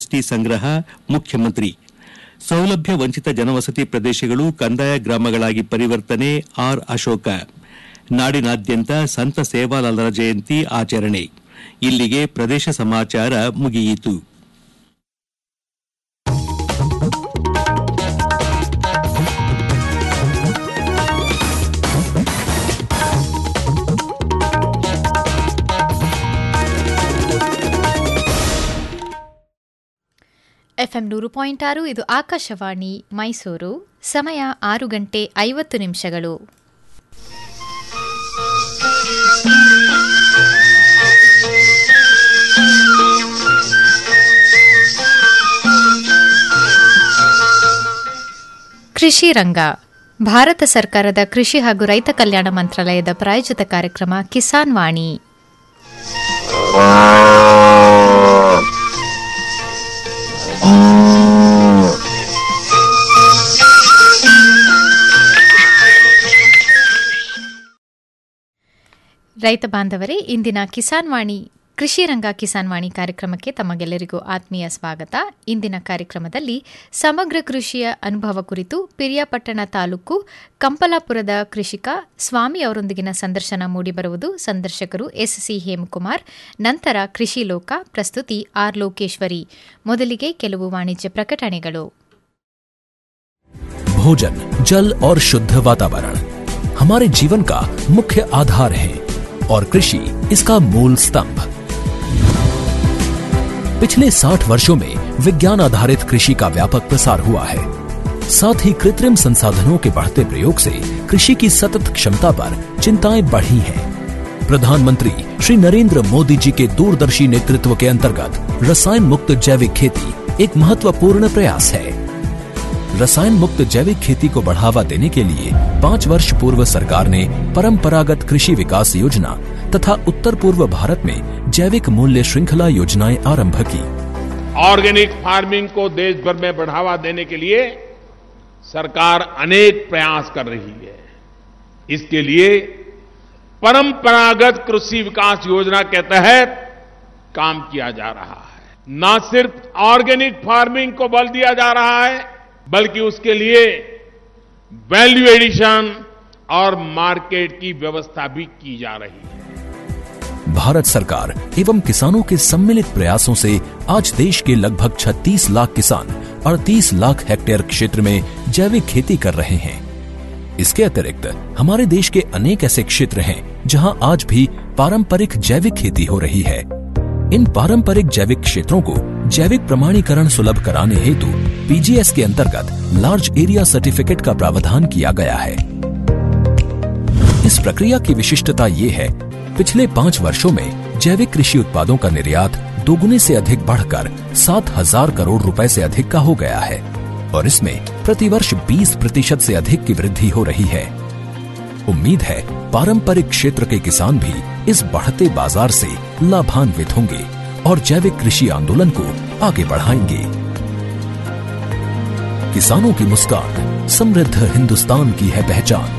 GST ಸಂಗ್ರಹ ಮುಖ್ಯಮಂತ್ರಿ ಸೌಲಭ್ಯ ವಂಚಿತ ಜನವಸತಿ ಪ್ರದೇಶಗಳು ಕಂದಾಯ ಗ್ರಾಮಗಳಾಗಿ ಪರಿವರ್ತನೆ ಆರ್ ಅಶೋಕ ನಾಡಿನಾದ್ಯಂತ ಸಂತ ಸೇವಾಲಾಲರ ಜಯಂತಿ ಆಚರಣೆ ಇಲ್ಲಿಗೆ ಪ್ರದೇಶ ಸಮಾಚಾರ ಮುಗಿಯಿತು ಎಫ್ಎಂ ನೂರು ಪಾಯಿಂಟ್ ಆರು ಇದು ಆಕಾಶವಾಣಿ ಮೈಸೂರು ಸಮಯ ಆರು ಗಂಟೆ ಐವತ್ತು ನಿಮಿಷಗಳು ಕೃಷಿ ರಂಗ ಭಾರತ ಸರ್ಕಾರದ ಕೃಷಿ ಹಾಗೂ ರೈತ ಕಲ್ಯಾಣ ಮಂತ್ರಾಲಯದ ಪ್ರಾಯೋಜಿತ ಕಾರ್ಯಕ್ರಮ ಕಿಸಾನ್ ವಾಣಿ ರೈತ ಬಾಂಧವರೇ ಇಂದಿನ ಕಿಸಾನ್ ವಾಣಿ ಕೃಷಿ ರಂಗ ಕಿಸಾನ್ ವಾಣಿ ಕಾರ್ಯಕ್ರಮಕ್ಕೆ ತಮಗೆಲ್ಲರಿಗೂ ಆತ್ಮೀಯ ಸ್ವಾಗತ ಇಂದಿನ ಕಾರ್ಯಕ್ರಮದಲ್ಲಿ ಸಮಗ್ರ ಕೃಷಿಯ ಅನುಭವ ಕುರಿತು ಪಿರಿಯಾಪಟ್ಟಣ ತಾಲೂಕು ಕಂಪಲಾಪುರದ ಕೃಷಿಕ ಸ್ವಾಮಿ ಅವರೊಂದಿಗಿನ ಸಂದರ್ಶನ ಮೂಡಿಬರುವುದು ಸಂದರ್ಶಕರು ಎಸ್ಸಿ ಹೇಮಕುಮಾರ್ ನಂತರ ಕೃಷಿ ಲೋಕ ಪ್ರಸ್ತುತಿ ಆರ್ ಲೋಕೇಶ್ವರಿ ಮೊದಲಿಗೆ ಕೆಲವು ವಾಣಿಜ್ಯ ಪ್ರಕಟಣೆಗಳು भोजन जल और शुद्ध वातावरण हमारे जीवन का मुख्य आधार है और कृषि इसका मूल स्तंभ पिछले 60 वर्षों में विज्ञान आधारित कृषि का व्यापक प्रसार हुआ है साथ ही कृत्रिम संसाधनों के बढ़ते प्रयोग से कृषि की सतत क्षमता पर चिंताएं बढ़ी हैं। प्रधानमंत्री श्री नरेंद्र मोदी जी के दूरदर्शी नेतृत्व के अंतर्गत रसायन मुक्त जैविक खेती एक महत्वपूर्ण प्रयास है रसायन मुक्त जैविक खेती को बढ़ावा देने के लिए पाँच वर्ष पूर्व सरकार ने परंपरागत कृषि विकास योजना तथा उत्तर पूर्व भारत में जैविक मूल्य श्रृंखला योजनाएं आरंभ की ऑर्गेनिक फार्मिंग को देश भर में बढ़ावा देने के लिए सरकार अनेक प्रयास कर रही है इसके लिए परंपरागत कृषि विकास योजना के तहत काम किया जा रहा है न सिर्फ ऑर्गेनिक फार्मिंग को बल दिया जा रहा है बल्कि उसके लिए वैल्यू एडिशन और मार्केट की व्यवस्था भी की जा रही है भारत सरकार एवं किसानों के सम्मिलित प्रयासों से आज देश के लगभग 36 लाख किसान 38 लाख हेक्टेयर क्षेत्र में जैविक खेती कर रहे हैं इसके अतिरिक्त हमारे देश के अनेक ऐसे क्षेत्र हैं जहां आज भी पारंपरिक जैविक खेती हो रही है इन पारंपरिक जैविक क्षेत्रों को जैविक प्रमाणीकरण सुलभ कराने हेतु पीजीएस के अंतर्गत लार्ज एरिया सर्टिफिकेट का प्रावधान किया गया है इस प्रक्रिया की विशिष्टता ये है पिछले पाँच वर्षों में जैविक कृषि उत्पादों का निर्यात दोगुने से अधिक बढ़कर सात हजार करोड़ रुपए से अधिक का हो गया है और इसमें प्रतिवर्ष 20 प्रतिशत से अधिक की वृद्धि हो रही है उम्मीद है पारंपरिक क्षेत्र के किसान भी इस बढ़ते बाजार से लाभान्वित होंगे और जैविक कृषि आंदोलन को आगे बढ़ाएंगे किसानों की मुस्कान समृद्ध हिंदुस्तान की है पहचान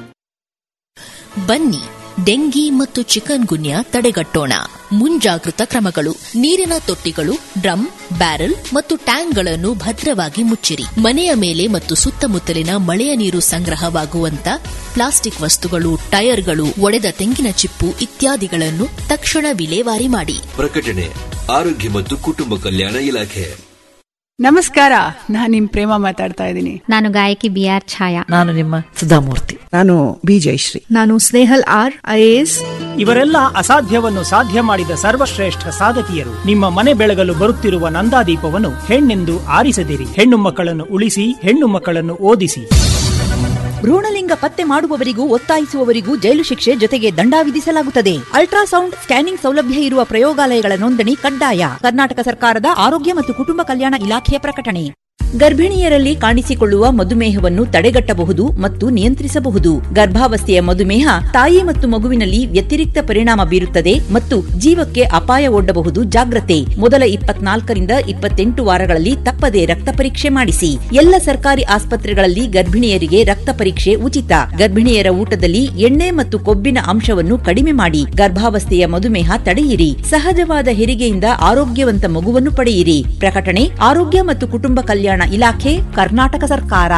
ಬನ್ನಿ ಡೆಂಗಿ ಮತ್ತು ಚಿಕನ್ ಗುನ್ಯಾ ತಡೆಗಟ್ಟೋಣ ಮುಂಜಾಗೃತ ಕ್ರಮಗಳು ನೀರಿನ ತೊಟ್ಟಿಗಳು ಡ್ರಮ್ ಬ್ಯಾರೆಲ್ ಮತ್ತು ಟ್ಯಾಂಕ್ಗಳನ್ನು ಭದ್ರವಾಗಿ ಮುಚ್ಚಿರಿ ಮನೆಯ ಮೇಲೆ ಮತ್ತು ಸುತ್ತಮುತ್ತಲಿನ ಮಳೆಯ ನೀರು ಸಂಗ್ರಹವಾಗುವಂತ ಪ್ಲಾಸ್ಟಿಕ್ ವಸ್ತುಗಳು ಟೈರ್ಗಳು ಒಡೆದ ತೆಂಗಿನ ಚಿಪ್ಪು ಇತ್ಯಾದಿಗಳನ್ನು ತಕ್ಷಣ ವಿಲೇವಾರಿ ಮಾಡಿ ಪ್ರಕಟಣೆ ಆರೋಗ್ಯ ಮತ್ತು ಕುಟುಂಬ ಕಲ್ಯಾಣ ಇಲಾಖೆ ನಮಸ್ಕಾರ ನಾನ್ ನಿಮ್ ಪ್ರೇಮ ಮಾತಾಡ್ತಾ ಇದ್ದೀನಿ ನಾನು ಗಾಯಕಿ ಬಿ ಆರ್ ಛಾಯಾ ನಾನು ನಿಮ್ಮ ಸುಧಾಮೂರ್ತಿ ನಾನು ಬಿ ಜಯಶ್ರೀ ನಾನು ಸ್ನೇಹಲ್ ಆರ್ ಐಎಎಸ್ ಇವರೆಲ್ಲ ಅಸಾಧ್ಯವನ್ನು ಸಾಧ್ಯ ಮಾಡಿದ ಸರ್ವಶ್ರೇಷ್ಠ ಸಾಧಕಿಯರು ನಿಮ್ಮ ಮನೆ ಬೆಳಗಲು ಬರುತ್ತಿರುವ ನಂದಾದೀಪವನ್ನು ಹೆಣ್ಣೆಂದು ಆರಿಸದಿರಿ ಹೆಣ್ಣು ಮಕ್ಕಳನ್ನು ಉಳಿಸಿ ಹೆಣ್ಣು ಮಕ್ಕಳನ್ನು ಓದಿಸಿ ಭ್ರೂಣಲಿಂಗ ಪತ್ತೆ ಮಾಡುವವರಿಗೂ ಒತ್ತಾಯಿಸುವವರಿಗೂ ಜೈಲು ಶಿಕ್ಷೆ ಜೊತೆಗೆ ದಂಡ ವಿಧಿಸಲಾಗುತ್ತದೆ ಅಲ್ಟ್ರಾಸೌಂಡ್ ಸ್ಕ್ಯಾನಿಂಗ್ ಸೌಲಭ್ಯ ಇರುವ ಪ್ರಯೋಗಾಲಯಗಳ ನೋಂದಣಿ ಕಡ್ಡಾಯ ಕರ್ನಾಟಕ ಸರ್ಕಾರದ ಆರೋಗ್ಯ ಮತ್ತು ಕುಟುಂಬ ಕಲ್ಯಾಣ ಇಲಾಖೆಯ ಪ್ರಕಟಣೆ ಗರ್ಭಿಣಿಯರಲ್ಲಿ ಕಾಣಿಸಿಕೊಳ್ಳುವ ಮಧುಮೇಹವನ್ನು ತಡೆಗಟ್ಟಬಹುದು ಮತ್ತು ನಿಯಂತ್ರಿಸಬಹುದು ಗರ್ಭಾವಸ್ಥೆಯ ಮಧುಮೇಹ ತಾಯಿ ಮತ್ತು ಮಗುವಿನಲ್ಲಿ ವ್ಯತಿರಿಕ್ತ ಪರಿಣಾಮ ಬೀರುತ್ತದೆ ಮತ್ತು ಜೀವಕ್ಕೆ ಅಪಾಯ ಒಡ್ಡಬಹುದು ಜಾಗ್ರತೆ ಮೊದಲ ಇಪ್ಪತ್ನಾಲ್ಕರಿಂದ ಇಪ್ಪತ್ತೆಂಟು ವಾರಗಳಲ್ಲಿ ತಪ್ಪದೆ ರಕ್ತ ಪರೀಕ್ಷೆ ಮಾಡಿಸಿ ಎಲ್ಲ ಸರ್ಕಾರಿ ಆಸ್ಪತ್ರೆಗಳಲ್ಲಿ ಗರ್ಭಿಣಿಯರಿಗೆ ರಕ್ತ ಪರೀಕ್ಷೆ ಉಚಿತ ಗರ್ಭಿಣಿಯರ ಊಟದಲ್ಲಿ ಎಣ್ಣೆ ಮತ್ತು ಕೊಬ್ಬಿನ ಅಂಶವನ್ನು ಕಡಿಮೆ ಮಾಡಿ ಗರ್ಭಾವಸ್ಥೆಯ ಮಧುಮೇಹ ತಡೆಯಿರಿ ಸಹಜವಾದ ಹೆರಿಗೆಯಿಂದ ಆರೋಗ್ಯವಂತ ಮಗುವನ್ನು ಪಡೆಯಿರಿ ಪ್ರಕಟಣೆ ಆರೋಗ್ಯ ಮತ್ತು ಕುಟುಂಬ ಕಲ್ಯಾಣ ಇಲಾಖೆ ಕರ್ನಾಟಕ ಸರ್ಕಾರ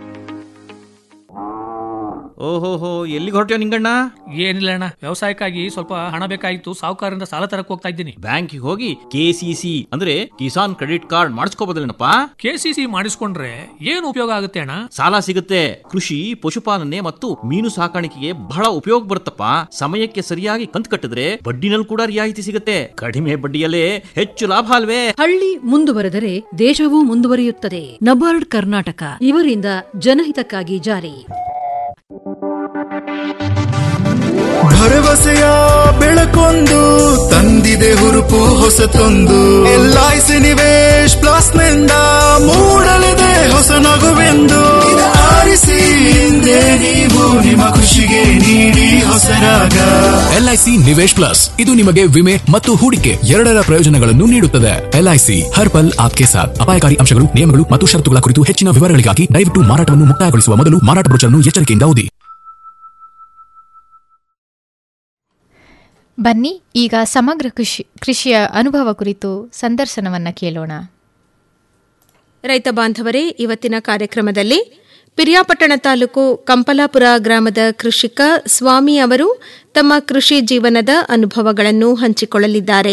ಓಹೋಹೋ ಎಲ್ಲಿಗೆ ಹೊರಟ್ಯೋ ನಿಂಗಣ್ಣ ಏನಿಲ್ಲ ಅಣ್ಣ ವ್ಯವಸಾಯಕ್ಕಾಗಿ ಸ್ವಲ್ಪ ಹಣ ಬೇಕಾಗಿತ್ತು ಸಾಹುಕಾರರಿಂದ ಸಾಲ ತರಕ್ ಹೋಗ್ತಾ ಇದ್ದೀನಿ ಬ್ಯಾಂಕಿಗೆ ಹೋಗಿ ಕೆಸಿಸಿ ಅಂದ್ರೆ ಕಿಸಾನ್ ಕ್ರೆಡಿಟ್ ಕಾರ್ಡ್ ಮಾಡಿಸ್ಕೋಬೋದಲ್ಲೇನಪ್ಪ ಕೆಸಿಸಿ ಮಾಡಿಸ್ಕೊಂಡ್ರೆ ಏನು ಉಪಯೋಗ ಆಗುತ್ತೆ ಅಣ್ಣ ಸಾಲ ಸಿಗುತ್ತೆ ಕೃಷಿ ಪಶುಪಾಲನೆ ಮತ್ತು ಮೀನು ಸಾಕಾಣಿಕೆಗೆ ಬಹಳ ಉಪಯೋಗ ಬರುತ್ತಪ್ಪ ಸಮಯಕ್ಕೆ ಸರಿಯಾಗಿ ಕಂತು ಕಟ್ಟಿದ್ರೆ ಬಡ್ಡಿನಲ್ಲಿ ಕೂಡ ರಿಯಾಯಿತಿ ಸಿಗುತ್ತೆ ಕಡಿಮೆ ಬಡ್ಡಿಯಲ್ಲೇ ಹೆಚ್ಚು ಲಾಭ ಅಲ್ವೇ ಹಳ್ಳಿ ಮುಂದುವರೆದರೆ ದೇಶವೂ ಮುಂದುವರಿಯುತ್ತದೆ ನಬಾರ್ಡ್ ಕರ್ನಾಟಕ ಇವರಿಂದ ಜನಹಿತಕ್ಕಾಗಿ ಜಾರಿ ಭರವಸೆಯ ಬೆಳಕೊಂದು ತಂದಿದೆ ಹುರುಪು ಹೊಸತೊಂದು ಎಲ್ಐಸಿ ನಿವೇಶ್ ಪ್ಲಸ್ ನಿಂದ ಮೂಡಲಿದೆ ಹೊಸ ನಗುವೆಂದು ಆರಿಸಿ ಹಿಂದೆ ನೀವು ನಿಮ್ಮ ಖುಷಿಗೆ ನೀಡಿ ಹೊಸರಾಗ ಎಲ್ಐಸಿ ನಿವೇಶ್ ಪ್ಲಸ್ ಇದು ನಿಮಗೆ ವಿಮೆ ಮತ್ತು ಹೂಡಿಕೆ ಎರಡರ ಪ್ರಯೋಜನಗಳನ್ನು ನೀಡುತ್ತದೆ ಎಲ್ಐಸಿ ಹರ್ ಪಲ್ ಆಪ್ಕೆ ಸಾಥ್ ಅಪಾಯಕಾರಿ ಅಂಶಗಳು ನಿಯಮಗಳು ಮತ್ತು ಷರತ್ತುಗಳ ಕುರಿತು ಹೆಚ್ಚಿನ ವಿವರಗಳಿಗಾಗಿ ದಯವಿಟ್ಟು ಮಾರಾಟವನ್ನು ಮುಕ್ತಾಯಗೊಳಿಸುವ ಮೊದಲು ಮಾರಾಟ ಬ್ರೋಚರ್ನ್ನು ಎಚ್ಚರಿಕೆಯಿಂದ ಓದಿ ಬನ್ನಿ ಈಗ ಸಮಗ್ರ ಕೃಷಿ ಕೃಷಿಯ ಅನುಭವ ಕುರಿತು ಸಂದರ್ಶನವನ್ನ ಕೇಳೋಣ ರೈತ ಬಾಂಧವರೇ ಇವತ್ತಿನ ಕಾರ್ಯಕ್ರಮದಲ್ಲಿ ಪಿರಿಯಾಪಟ್ಟಣ ತಾಲೂಕು ಕಂಪಲಾಪುರ ಗ್ರಾಮದ ಕೃಷಿಕ ಸ್ವಾಮಿ ಅವರು ತಮ್ಮ ಕೃಷಿ ಜೀವನದ ಅನುಭವಗಳನ್ನು ಹಂಚಿಕೊಳ್ಳಲಿದ್ದಾರೆ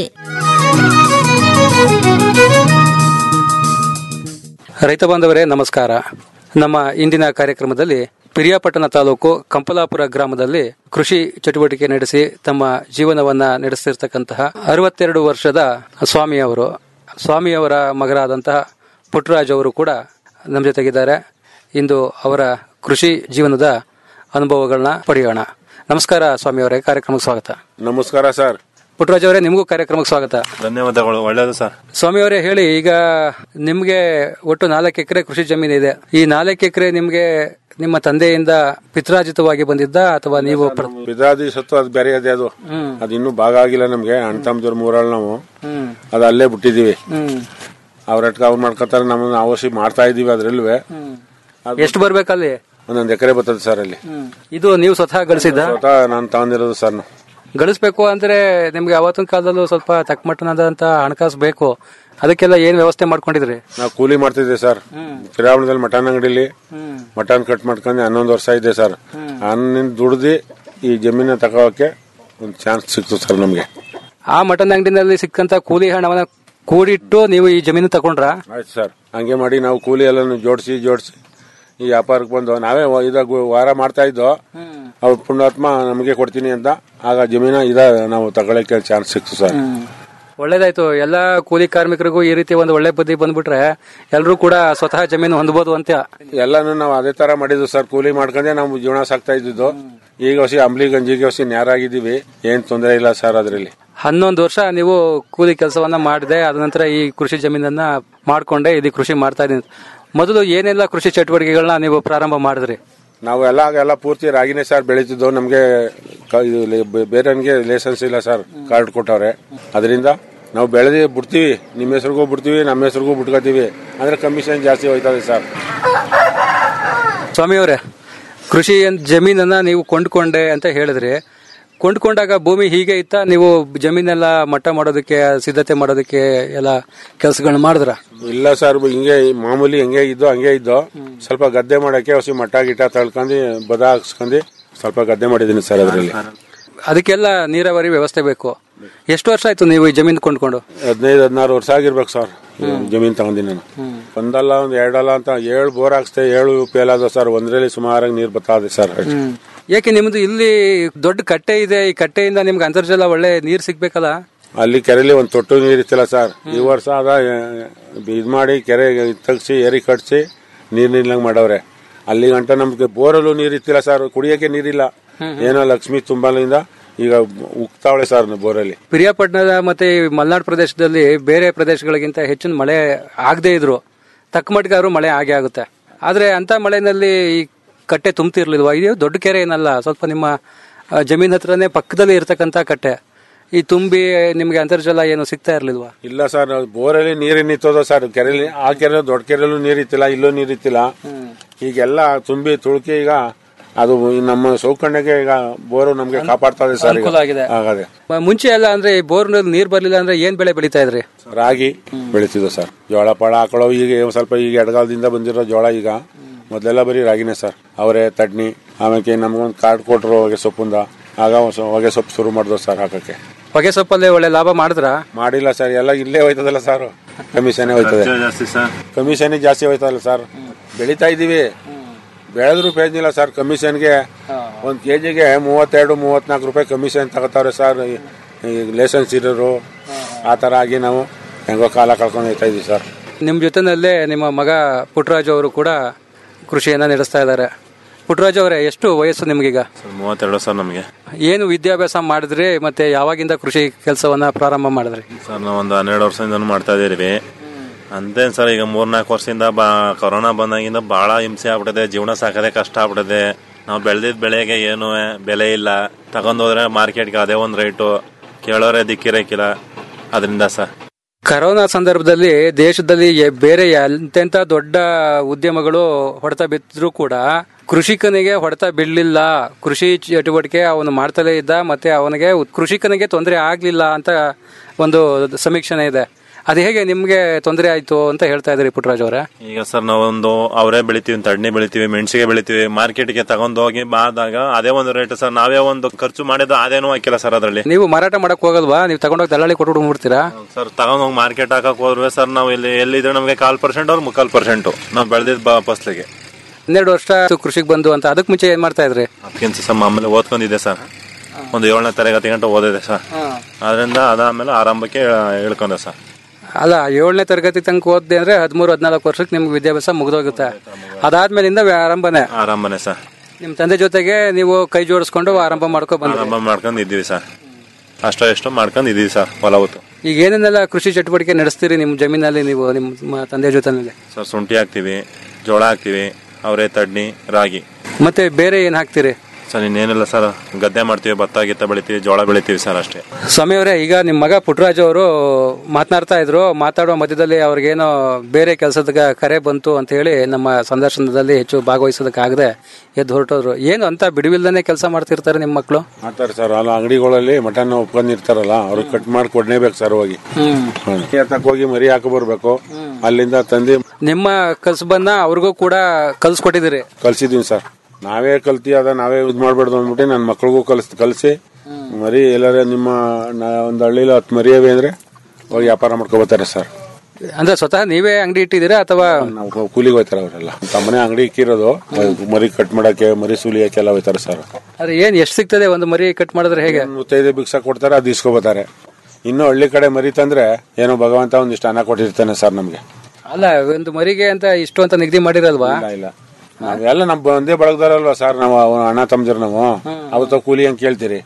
ರೈತ ಬಾಂಧವರೇ ನಮಸ್ಕಾರ ನಮ್ಮ ಇಂದಿನ ಕಾರ್ಯಕ್ರಮದಲ್ಲಿ ಪಿರಿಯಾಪಟ್ಟಣ ತಾಲೂಕು ಕಂಪಲಾಪುರ ಗ್ರಾಮದಲ್ಲಿ ಕೃಷಿ ಚಟುವಟಿಕೆ ನಡೆಸಿ ತಮ್ಮ ಜೀವನವನ್ನ ನಡೆಸಿರ್ತಕ್ಕಂತಹ ಅರವತ್ತೆರಡು ವರ್ಷದ ಸ್ವಾಮಿ ಅವರು ಸ್ವಾಮಿಯವರ ಮಗರಾದಂತಹ ಪುಟ್ಟರಾಜ್ ಅವರು ಕೂಡ ನಮ್ಮ ಜೊತೆಗಿದ್ದಾರೆ ಇಂದು ಅವರ ಕೃಷಿ ಜೀವನದ ಅನುಭವಗಳನ್ನ ಪಡೆಯೋಣ ನಮಸ್ಕಾರ ಸ್ವಾಮಿ ಅವರೇ ಕಾರ್ಯಕ್ರಮಕ್ಕೆ ಸ್ವಾಗತ ನಮಸ್ಕಾರ ಸರ್ ಪುಟ್ಟರಾಜ್ ಅವರೇ ನಿಮಗೂ ಕಾರ್ಯಕ್ರಮಕ್ಕೆ ಸ್ವಾಗತ ಧನ್ಯವಾದಗಳು ಒಳ್ಳೆಯದು ಸರ್ ಸ್ವಾಮಿ ಅವರೇ ಹೇಳಿ ಈಗ ನಿಮ್ಗೆ ಒಟ್ಟು ನಾಲ್ಕು ಎಕರೆ ಕೃಷಿ ಜಮೀನು ಇದೆ ಈ ನಾಲ್ಕು ಎಕರೆ ನಿಮ್ಗೆ ನಿಮ್ಮ ತಂದೆಯಿಂದ ಪಿತ್ರಾಜಿತವಾಗಿ ಬಂದಿದ್ದ ಅಥವಾ ನೀವು ಪ್ರ- ಬಿದಾದಿ ಸತ್ತು ಅದು ಬೇರೆ ಅದೇ ಅದು ಅದು ಇನ್ನೂ ಭಾಗ ಆಗಿಲ್ಲ ನಮ್ಗೆ ಅಣ್ಣ ತಮ್ಮದವ್ರು ಮೂರಾಳ್ ನಾವು ಹ್ಮ್ ಅದು ಅಲ್ಲೇ ಬಿಟ್ಟಿದೀವಿ ಹ್ಮ್ ಅವ್ರಟ್ಕ ಅವ್ರು ಮಾಡ್ಕೊತಾರೆ ನಮ್ಮನ್ನ ಅವಶ್ಯ ಮಾಡ್ತಾ ಇದೀವಿ ಅದ್ರಲ್ವೇ ಎಷ್ಟು ಬರ್ಬೇಕಲ್ಲಿ ಒಂದೊಂದ್ ಎಕರೆ ಬರ್ತದೆ ಸರ್ ಅಲ್ಲಿ ಇದು ನೀವು ಸ್ವತಃ ಗಳಿಸಿದ್ದ ಸ್ವತಃ ನಾನು ತಗೊಂಡಿರೋದು ಸರ್ ನಾವು ಗಳಿಸ್ಬೇಕು ಅಂದ್ರೆ ನಿಮ್ಗೆ ಅವತ್ತಿನ ಕಾಲದಲ್ಲೂ ಸ್ವಲ್ಪ ತಕ್ಕಮಟ್ಟನಾದಂತ ಹಣಕಾಸು ಬೇಕು ಅದಕ್ಕೆಲ್ಲ ಏನ್ ವ್ಯವಸ್ಥೆ ಮಾಡ್ಕೊಂಡಿದ್ರಿ ನಾವು ಕೂಲಿ ಮಾಡ್ತಿದ್ದೆ ಸರ್ ಶ್ರೀರಾವಣದಲ್ಲಿ ಮಟನ್ ಅಂಗಡಿಲಿ ಮಟನ್ ಕಟ್ ಮಾಡ್ಕೊಂಡು ಹನ್ನೊಂದು ವರ್ಷ ಇದೆ ಸರ್ ಹನ್ನಿಂದ ದುಡ್ದು ಈ ಜಮೀನ ತಗೋಕೆ ಒಂದು ಚಾನ್ಸ್ ಸಿಕ್ತು ಸರ್ ನಮ್ಗೆ ಆ ಮಟನ್ ಅಂಗಡಿನಲ್ಲಿ ಸಿಕ್ಕಂತ ಕೂಲಿ ಹಣವನ್ನ ಕೂಡಿಟ್ಟು ನೀವು ಈ ಜಮೀನು ತಗೊಂಡ್ರ ಆಯ್ತು ಸರ್ ಹಂಗೆ ಮಾಡಿ ನಾವು ಕೂಲಿ ಎಲ್ಲ ಜೋಡಿಸಿ ಜೋಡಿಸಿ ಈ ವ್ಯಾಪಾರಕ್ಕೆ ಬಂದು ನಾವೇ ವ- ಇದಾಗ ವಾರ ಮಾಡ್ತಾ ಇದ್ದೋ ಅವ್ರು ಪುಣ್ಯಾತ್ಮ ನಮಗೆ ಕೊಡ್ತೀನಿ ಅಂತ ಆಗ ಜಮೀನ ಇದ ನಾವು ತಗೊಳಕ್ಕೆ ಚಾನ್ಸ್ ಸಿಕ್ತು ಸರ್ ಒಳ್ಳೇದಾಯ್ತು ಎಲ್ಲಾ ಕೂಲಿ ಕಾರ್ಮಿಕರಿಗೂ ಈ ರೀತಿ ಒಂದು ಒಳ್ಳೆ ಬುದ್ಧಿ ಬಂದ್ಬಿಟ್ರೆ ಎಲ್ಲರೂ ಕೂಡ ಸ್ವತಃ ಜಮೀನು ಹೊಂದಬಹುದು ಅಂತ ಎಲ್ಲಾನು ನಾವು ಅದೇ ತರ ಮಾಡಿದ್ವು ಸರ್ ಕೂಲಿ ಮಾಡ್ಕೊಂಡೆ ನಾವು ಜೀವನ ಸಾಕ್ತಾ ಇದ್ದಿದ್ದು ಈಗ ಹೊಸಿ ಅಂಬ್ಲಿ ಗಂಜಿಗೆ ಹೊಸಿ ನ್ಯಾರಾಗಿದ್ದೀವಿ ಏನ್ ತೊಂದರೆ ಇಲ್ಲ ಸರ್ ಅದ್ರಲ್ಲಿ ಹನ್ನೊಂದು ವರ್ಷ ನೀವು ಕೂಲಿ ಕೆಲಸವನ್ನ ಮಾಡಿದೆ ಅದ ನಂತರ ಈ ಕೃಷಿ ಜಮೀನನ್ನ ಮಾಡ್ಕೊಂಡೆ ಇದು ಕೃಷಿ ಮಾಡ್ತಾ ಇದೀನಿ ಮೊದಲು ಏನೆಲ್ಲ ಕೃಷಿ ಚಟುವಟಿಕೆಗಳನ್ನ ನೀವು ಪ್ರಾರಂಭ ಮಾಡಿದ್ರಿ ನಾವು ಎಲ್ಲ ಎಲ್ಲ ಪೂರ್ತಿ ರಾಗಿನೇ ಸರ್ ಬೆಳೀತಿದ್ದು ನಮ್ಗೆ ಕ- ಇದು ಲೇ- ಬೇ- ಬೇರೆಯವ್ನಿಗೆ ಲೈಸೆನ್ಸ್ ಇಲ್ಲ ಸರ್ ಕಾರ್ಡ್ ಕೊಟ್ಟವ್ರೆ ಅದರಿಂದ ನಾವು ಬೆಳೆದಿ ಬಿಡ್ತೀವಿ ನಿಮ್ಮ ಹೆಸರಿಗೂ ಬಿಡ್ತೀವಿ ನಮ್ಮ ಹೆಸರಿಗೂ ಬಿಟ್ಕೋತೀವಿ ಅಂದ್ರೆ ಕಮಿಷನ್ ಜಾಸ್ತಿ ಹೋಯ್ತದೆ ಸರ್ ಸ್ವಾಮಿ ಅವರೇ ಕೃಷಿ ಅಂತ ಜಮೀನನ್ನ ನೀವು ಕೊಂಡ್ಕೊಂಡೆ ಅಂತ ಹೇಳಿದ್ರಿ ಕೊಂಡ್ಕೊಂಡಾಗ ಭೂಮಿ ಹೀಗೆ ಇತ್ತ ನೀವು ಜಮೀನೆಲ್ಲ ಮಟ್ಟ ಮಾಡೋದಕ್ಕೆ ಸಿದ್ಧತೆ ಮಾಡೋದಕ್ಕೆ ಎಲ್ಲ ಕೆಲಸಗಳನ್ನ ಮಾಡಿದ್ರ ಇಲ್ಲ ಸರ್ ಹಿಂಗೆ ಮಾಮೂಲಿ ಹೆಂಗೆ ಇದ್ದೋ ಹಂಗೆ ಇದ್ದೋ ಸ್ವಲ್ಪ ಗದ್ದೆ ಮಾಡಕ್ಕೆ ಹೊಸಿ ಮಟ್ಟ ಗಿಟ್ಟ ತಳ್ಕೊಂಡು ಬದ ಹಾಕ್ಸ್ಕೊಂಡು ಸ್ವಲ್ಪ ಗದ್ದೆ ಮಾಡಿದೀನಿ ಸರ್ ಅದರಲ್ಲಿ ಅದಕ್ಕೆಲ್ಲ ನೀರಾವರಿ ವ್ಯವಸ್ಥೆ ಬೇಕು ಎಷ್ಟು ವರ್ಷ ಆಯ್ತು ನೀವು ಈ ಜಮೀನು ಕೊಂಡ್ಕೊಂಡು ಹದಿನೈದು ಹದಿನಾರು ವರ್ಷ ಆಗಿರ್ಬೇಕು ಸರ್ ಜಮೀನ್ ತಗೊಂಡಿನಿ ನಾನು ಒಂದಲ್ಲ ಒಂದ್ ಎರಡಲ್ಲ ಅಂತ ಏಳು ಬೋರ್ ಹಾಕ್ಸ್ತೆ ಏಳು ಫೇಲ್ ಆದ ಸರ್ ಒಂದ್ರಲ್ಲಿ ಸುಮಾರಾಗಿ ನೀರ್ ಬರ್ತಾ ಇದೆ ಸರ್ ಯಾಕೆ ನಿಮ್ದು ಇಲ್ಲಿ ದೊಡ್ಡ ಕಟ್ಟೆ ಇದೆ ಈ ಕಟ್ಟೆಯಿಂದ ನಿಮ್ಗೆ ಅಂತರ್ಜಲ ಒಳ್ಳೆ ನೀರ್ ಸಿಗ್ಬೇಕಲ್ಲ ಅಲ್ಲಿ ಕೆರೆಲಿ ಒಂದ್ ತೊಟ್ಟು ನೀರ್ ಇತ್ತಿಲ್ಲ ಸರ್ ಈ ವರ್ಷ ಅದ ಆ, ಇದ್ ಮಾಡಿ ಕೆರೆ ತಗ್ಸಿ ಏರಿ ಕಟ್ಸಿ ನೀರ್ ನಿಲ್ಲಂಗ್ ಮಾಡವ್ರೆ ಅಲ್ಲಿ ಗಂಟ ನಮ್ಗೆ ಬೋರಲ್ಲೂ ನೀರ್ ಇತ್ತಿಲ್ಲ ಸರ್ ಕುಡಿಯಕ್ಕೆ ನೀರಿಲ್ಲ ಏನೋ ಲಕ್ಷ್ಮಿ ತುಂಬಲಿಂದ ಈಗ ಉಕ್ತಾವಳೆ ಸರ್ ಬೋರಲ್ಲಿ ಪಿರಿಯಾಪಟ್ಟಣದ ಮತ್ತೆ ಈ ಮಲೆನಾಡು ಪ್ರದೇಶದಲ್ಲಿ ಬೇರೆ ಪ್ರದೇಶಗಳಿಗಿಂತ ಹೆಚ್ಚಿನ ಮಳೆ ಆಗದೆ ಇದ್ರು ತಕ್ಕ ಮಟ್ಟಿಗಾದ್ರು ಮಳೆ ಆಗೇ ಆಗುತ್ತೆ ಆದ್ರೆ ಅಂತ ಮಳೆನಲ್ಲಿ ಈ ಕಟ್ಟೆ ತುಂಬ್ತಿರ್ಲಿಲ್ವಾ ಇದು ದೊಡ್ಡ ಕೆರೆ ಏನಲ್ಲ ಸ್ವಲ್ಪ ನಿಮ್ಮ ಆ, ಜಮೀನ್ ಹತ್ರನೇ ಪಕ್ಕದಲ್ಲಿ ಇರ್ತಕ್ಕಂತ ಕಟ್ಟೆ ಈ ತುಂಬಿ ನಿಮ್ಗೆ ಅಂತರ್ಜಲ ಏನು ಸಿಗ್ತಾ ಇರ್ಲಿಲ್ವಾ ಇಲ್ಲ ಸರ್ ಬೋರಲ್ಲಿ ನೀರು ನಿಂತದ ಸರ್ ಕೆರೆಲಿ ಆ ಕೆರೆ ದೊಡ್ಡ ಕೆರೆಯಲ್ಲೂ ನೀರ್ ಇತ್ತಿಲ್ಲ ಇಲ್ಲೂ ನೀರ್ ಇತ್ತಿಲ್ಲ ಈಗೆಲ್ಲ ತುಂಬಿ ತುಳುಕಿ ಈಗ ಅದು ಈ ನಮ್ಮ ಸೌಕರ್ಯಕ್ಕೆ ಈಗ ಬೋರು ನಮ್ಗೆ ಕಾಪಾಡ್ತಾ ಇದೆ ಸರ್ ಈಗ. ಅನುಕೂಲ ಆಗಿದೆ. ಆಗದೆ ಮ- ಮುಂಚೆ ಎಲ್ಲ ಅಂದ್ರೆ ಈ ಬೋರ್ನಲ್ಲಿ ನೀರ್ ಬರ್ಲಿಲ್ಲ ಅಂದ್ರೆ ಏನ್ ಬೆಳೆ ಬೆಳೀತಾ ಇದ್ರಿ ರಾಗಿ ಬೆಳಿತಿದ್ವು ಸರ್ ಜೋಳ ಪಳ ಹಾಕೊಳ್ಳೋ ಈಗ ಒಂದ್ ಸ್ವಲ್ಪ ಈಗ ಎಡಗಾಲದಿಂದ ಬಂದಿರೋ ಜೋಳ ಈಗ ಮೊದಲೆಲ್ಲ ಬರೀ ರಾಗಿನೇ ಸರ್ ಅವರೇ ತಡ್ನಿ ಆಮೇಲೆ ನಮ್ಗೊಂದು ಕಾರ್ಡ್ ಕೊಟ್ರು ಹೊಗೆ ಸೊಪ್ಪಿಂದ ಆಗ ಒಂದ್ ಸ್ವಲ್ಪ ಹೊಗೆ ಸೊಪ್ಪು ಶುರು ಮಾಡಿದ್ವು ಸರ್ ಹಾಕಕ್ಕೆ ಹೊಗೆ ಸೊಪ್ಪಲ್ಲಿ ಒಳ್ಳೆ ಲಾಭ ಮಾಡಿದ್ರ ಮಾಡಿಲ್ಲ ಸರ್ ಎಲ್ಲ ಇಲ್ಲೇ ಹೋಯ್ತದಲ್ಲ ಸರ್ ಕಮಿಷನ್ ಹೋಯ್ತದೆ ಜಾಸ್ತಿ ಸರ್ ಕಮಿಷನ್ ಜಾಸ್ತಿ ಹೋಯ್ತದಲ್ಲ ಸರ್ ಬೆಳಿತಾ ಇದೀವಿ ಬೆಳೆದ್ರು ಪ್ರಯೋಜನ ಸರ್ ಕಮಿಷನ್ಗೆ ಒಂದ್ ಕೆಜಿಗೆ ಮೂವತ್ತೆರಡು ಮೂವತ್ನಾಲ್ಕು ರೂಪಾಯಿ ಕಮಿಷನ್ ತಗೋತಾವ್ರೆ ಸರ್ ಈ- ಈ ಲೈಸೆನ್ಸ್ ಇರೋರು ಆ ತರ ಆಗಿ ನಾವು ಹೆಂಗೋ ಕಾಲ ಕಳ್ಕೊಂಡು ಹೋಗ್ತಾ ಇದೀವಿ ಸರ್ ನಿಮ್ ಜೊತೆನಲ್ಲೇ ನಿಮ್ಮ ಮಗ ಪುಟ್ಟರಾಜು ಅವರು ಕೂಡ ಕೃಷಿಯನ್ನ ನಡೆಸ್ತಾ ಇದ್ದಾರೆ ಪುಟ್ಟರಾಜು ಅವರೇ ಎಷ್ಟು ವಯಸ್ಸು ನಿಮ್ಗೀಗ ಮೂವತ್ತೆರಡು ಸರ್ ನಮಗೆ ಏನು ವಿದ್ಯಾಭ್ಯಾಸ ಮಾಡಿದ್ರಿ ಮತ್ತೆ ಯಾವಾಗಿಂದ ಕೃಷಿ ಕೆಲಸವನ್ನ ಪ್ರಾರಂಭ ಮಾಡಿದ್ರಿ ಸರ್ ನಾವು ಒಂದು ಹನ್ನೆರಡು ವರ್ಷದಿಂದ ಮಾಡ್ತಾ ಇದೀವಿ ಅಂತೇನ್ ಸರ್ ಈಗ ಮೂರ್ನಾಲ್ಕು ವರ್ಷದಿಂದ ಬಾ ಕೊರೋನಾ ಬಂದಾಗಿಂದ ಬಹಳ ಹಿಂಸೆ ಆಗ್ಬಿಟ್ಟಿದೆ ಜೀವನ ಸಾಕೋದೇ ಕಷ್ಟ ಆಗ್ಬಿಟ್ಟಿದೆ ನಾವು ಬೆಳೆದಿದ್ದ ಬೆಳೆಗೆ ಏನು ಬೆಲೆ ಇಲ್ಲ ತಗೊಂಡೋದ್ರೆ ಮಾರ್ಕೆಟ್ಗೆ ಅದೇ ಒಂದು ರೇಟು ಕೇಳೋರೆ ದಿಕ್ಕಿರಕ್ಕಿಲ್ಲ ಅದರಿಂದ ಸರ್ ಕರೋನಾ ಸಂದರ್ಭದಲ್ಲಿ ದೇಶದಲ್ಲಿ ಎ- ಬೇರೆ ಎಂತೆಂತ ದೊಡ್ಡ ಉದ್ಯಮಗಳು ಹೊಡೆತ ಬಿದ್ದರೂ ಕೂಡ ಕೃಷಿಕನಿಗೆ ಹೊಡೆತ ಬೀಳಲಿಲ್ಲ ಕೃಷಿ ಚಟುವಟಿಕೆ ಅವನು ಮಾಡ್ತಲೇ ಇದ್ದ ಮತ್ತೆ ಅವನಿಗೆ ಉತ್- ಕೃಷಿಕನಿಗೆ ತೊಂದರೆ ಆಗ್ಲಿಲ್ಲ ಅಂತ ಒಂದು ಸಮೀಕ್ಷಣೆ ಇದೆ ಅದು ಹೇಗೆ ನಿಮ್ಗೆ ತೊಂದರೆ ಆಯ್ತು ಅಂತ ಹೇಳ್ತಾ ಇದ್ರಿ ಪುಟ್ಟರಾಜ್ ಅವರೇ ಈಗ ಸರ್ ನಾವೊಂದು ಅವರೇ ಬೆಳಿತೀವಿ ತಣ್ಣೆ ಬೆಳಿತೀವಿ ಮೆಣಸಿಗೆ ಬೆಳಿತೀವಿ ಮಾರ್ಕೆಟ್ಗೆ ತಗೊಂಡೋಗಿ ಬಾದಾಗ ಅದೇ ಒಂದು ರೇಟ್ ಸರ್ ನಾವೇ ಒಂದು ಖರ್ಚು ಮಾಡಿದ್ದು ಅದೇನೂ ಹಾಕಿಲ್ಲ ಸರ್ ಅದರಲ್ಲಿ ನೀವು ಮಾರಾಟ ಮಾಡಕ್ ಹೋಗಲ್ವಾ ನೀವು ತಗೊಂಡೋಗಿ ದಲ್ಲಾಳಿ ಕೊಟ್ಬಿಡ್ತೀರಾ ಸರ್ ತಗೊಂಡೋಗಿ ಮಾರ್ಕೆಟ್ ಹಾಕಕ್ ಹೋದ್ರೆ ಸರ್ ನಾವು ಇಲ್ಲಿ ಎಲ್ಲಿದ್ರೆ ನಮಗೆ ಕಾಲ್ ಪರ್ಸೆಂಟ್ ಅವ್ರು ಮುಕ್ಕಾಲ್ ಪರ್ಸೆಂಟ್ ನಾವು ಬೆಳೆದಿದ್ದ ಫಸ್ಲಿಗೆ ಹನ್ನೆರಡು ವರ್ಷ ಕೃಷಿಗೆ ಬಂದು ಅಂತ ಅದಕ್ಕೆ ಮುಂಚೆ ಏನ್ ಮಾಡ್ತಾ ಇದ್ರಿ ಅದಕ್ಕಿಂತ ಸರ್ ಮಾಮೂಲಿ ಓದ್ಕೊಂಡಿದ್ದೆ ಸರ್ ಒಂದು ಏಳನೇ ತರಗತಿ ಗಂಟೆ ಓದಿದೆ ಸರ್ ಅದರಿಂದ ಅದಾದ್ಮೇಲೆ ಆರಂಭಕ್ಕೆ ಹೇಳ್ಕೊಂಡೆ ಸರ್ ಅಲ್ಲ ಏಳನೇ ತರಗತಿ ತನಕ ಓದ್ದೆ ಅಂದ್ರೆ ಹದಿಮೂರು ಹದಿನಾಲ್ಕು ವರ್ಷಕ್ಕೆ ನಿಮ್ಗೆ ವಿದ್ಯಾಭ್ಯಾಸ ಮುಗಿದೋಗುತ್ತೆ ಅದಾದ್ಮೇಲಿಂದ ವ್ಯ- ಆರಂಭನೆ ಆರಂಭನೆ ಸರ್ ನಿಮ್ ತಂದೆ ಜೊತೆಗೆ ನೀವು ಕೈ ಜೋಡಿಸ್ಕೊಂಡು ಆರಂಭ ಮಾಡ್ಕೊ ಬಂದ್ರಿ ಆರಂಭ ಮಾಡ್ಕೊಂಡು ಇದ್ದೀವಿ ಸರ್ ಅಷ್ಟೋ ಎಷ್ಟೋ ಮಾಡ್ಕೊಂಡು ಇದ್ದೀವಿ ಸರ್ ಹೊಲ ಹೊತ್ತು ಈಗ ಏನೇನೆಲ್ಲ ಕೃಷಿ ಚಟುವಟಿಕೆ ನಡೆಸ್ತೀರಿ ನಿಮ್ ಜಮೀನಲ್ಲಿ ನೀವು ನಿಮ್ಮ ತಂದೆ ಜೊತೆನಲ್ಲಿ ಸರ್ ಶುಂಠಿ ಹಾಕ್ತಿವಿ ಜೋಳ ಹಾಕ್ತಿವಿ ಅವರೇ ತಡ್ನಿ ರಾಗಿ ಮತ್ತೆ ಬೇರೆ ಏನ್ ಹಾಕ್ತೀರಿ ಸರ್ ಇನ್ನೇನಿಲ್ಲ ಸರ್ ಗದ್ದೆ ಮಾಡ್ತೀವಿ ಭತ್ತ ಗಿತ್ತ ಬೆಳಿತೀವಿ ಜೋಳ ಬೆಳಿತೀವಿ ಸರ್ ಅಷ್ಟೇ ಸ್ವಾಮಿ ಅವರೇ ಈಗ ನಿಮ್ಮ ಮಗ ಪುಟ್ಟರಾಜು ಅವರು ಮಾತನಾಡ್ತಾ ಇದ್ರು ಮಾತಾಡುವ ಮಧ್ಯದಲ್ಲಿ ಅವ್ರಿಗೇನೋ ಬೇರೆ ಕೆಲಸದ ಕರೆ ಬಂತು ಅಂತ ಹೇಳಿ ನಮ್ಮ ಸಂದರ್ಶನದಲ್ಲಿ ಹೆಚ್ಚು ಭಾಗವಹಿಸೋದಕ್ಕಾಗದೆ ಎದ್ದು ಹೊರಟೋದ್ರು ಏನು ಅಂತ ಬಿಡುವಿಲ್ದನೆ ಕೆಲಸ ಮಾಡ್ತಿರ್ತಾರೆ ನಿಮ್ಮ ಮಕ್ಕಳು ಮಾಡ್ತಾರೆ ಸರ್ ಅಲ್ಲ ಅಂಗಡಿಗಳಲ್ಲಿ ಮಟನ್ ಒಪ್ಕೊಂಡಿರ್ತಾರಲ್ಲ ಅವ್ರಿಗೆ ಕಟ್ ಮಾಡಿ ಕೊಡ್ಲೇಬೇಕು ಸರ್ ಹೋಗಿ ಎತ್ತಕ್ ಹೋಗಿ ಮರಿ ಹಾಕಿ ಬರ್ಬೇಕು ಅಲ್ಲಿಂದ ತಂದಿ ನಿಮ್ಮ ಕಸಬನ್ನ ಅವ್ರಿಗೂ ಕೂಡ ಕಲ್ಸ್ಕೊಟ್ಟಿದ್ದೀರಿ ಕಲ್ಸಿದೀನಿ ಸರ್ ನಾವೇ ಕಲ್ತಿ ಅದ ನಾವೇ ಇದ್ ಮಾಡ್ಬಾರ್ದು ಅಂದ್ಬಿಟ್ಟು ನನ್ನ ಮಕ್ಳಿಗೂ ಕಲ್ಸ್ ಕಲ್ಸಿ ಮರಿ ಎಲ್ಲಾರ ನಿಮ್ಮ ನ- ಒಂದ್ ಹಳ್ಳಿಲಿ ಹತ್ತು ಮರಿ ಅವೆ ಅಂದ್ರೆ ಹೋಗಿ ವ್ಯಾಪಾರ ಮಾಡ್ಕೊಬತ್ತಾರೆ ಸರ್ ಅಂದ್ರೆ ಸ್ವತಃ ನೀವೇ ಅಂಗಡಿ ಇಟ್ಟಿದ್ದೀರಾ ಅಥವಾ ನಾವು ಕೂಲಿಗೆ ಹೋಯ್ತಾರೆ ಅವರೆಲ್ಲ ತಮ್ಮನೆ ಅಂಗಡಿ ಇಕ್ಕಿರೋದು ಮರಿ ಕಟ್ ಮಾಡಕ್ಕೆ ಮರಿ ಸುಲಿಯಕ್ಕೆ ಎಲ್ಲ ಹೋಯ್ತಾರೆ ಸರ್ ಅದ್ರ ಏನ್ ಎಷ್ಟು ಸಿಗ್ತದೆ ಒಂದು ಮರಿ ಕಟ್ ಮಾಡಿದ್ರೆ ಹೇಗೆ ಮುತ್ತೈದೆ ಭಿಕ್ಷ ಕೊಡ್ತಾರೆ ಅದು ಇಸ್ಕೊಬತ್ತಾರೆ ಇನ್ನು ಹಳ್ಳಿ ಕಡೆ ಮರಿ ತಂದ್ರೆ ಏನೋ ಭಗವಂತ ಒಂದಿಷ್ಟು ಹಣ ಕೊಟ್ಟಿರ್ತಾನೆ ಸರ್ ನಮ್ಗೆ ಅಲ್ಲ ಒಂದು ಮರಿಗೆ ಅಂತ ಇಷ್ಟು ಅಂತ ನಿಗದಿ ಮಾಡಿರಲ್ವಾ ಇಲ್ಲ ಇಲ್ಲ ನಾವೆಲ್ಲ ನಮ್ ಒಂದೇ ಬಳಗದಾರಲ್ವಾ ಸರ್ ನಾವು ಅವ್ನ ಅಣ್ಣ ತಮ್ಮದಿರು ನಾವು ಅವತ್ತ ಕೂಲಿ ಅಂತ ಕೇಳ್ತೀರಿ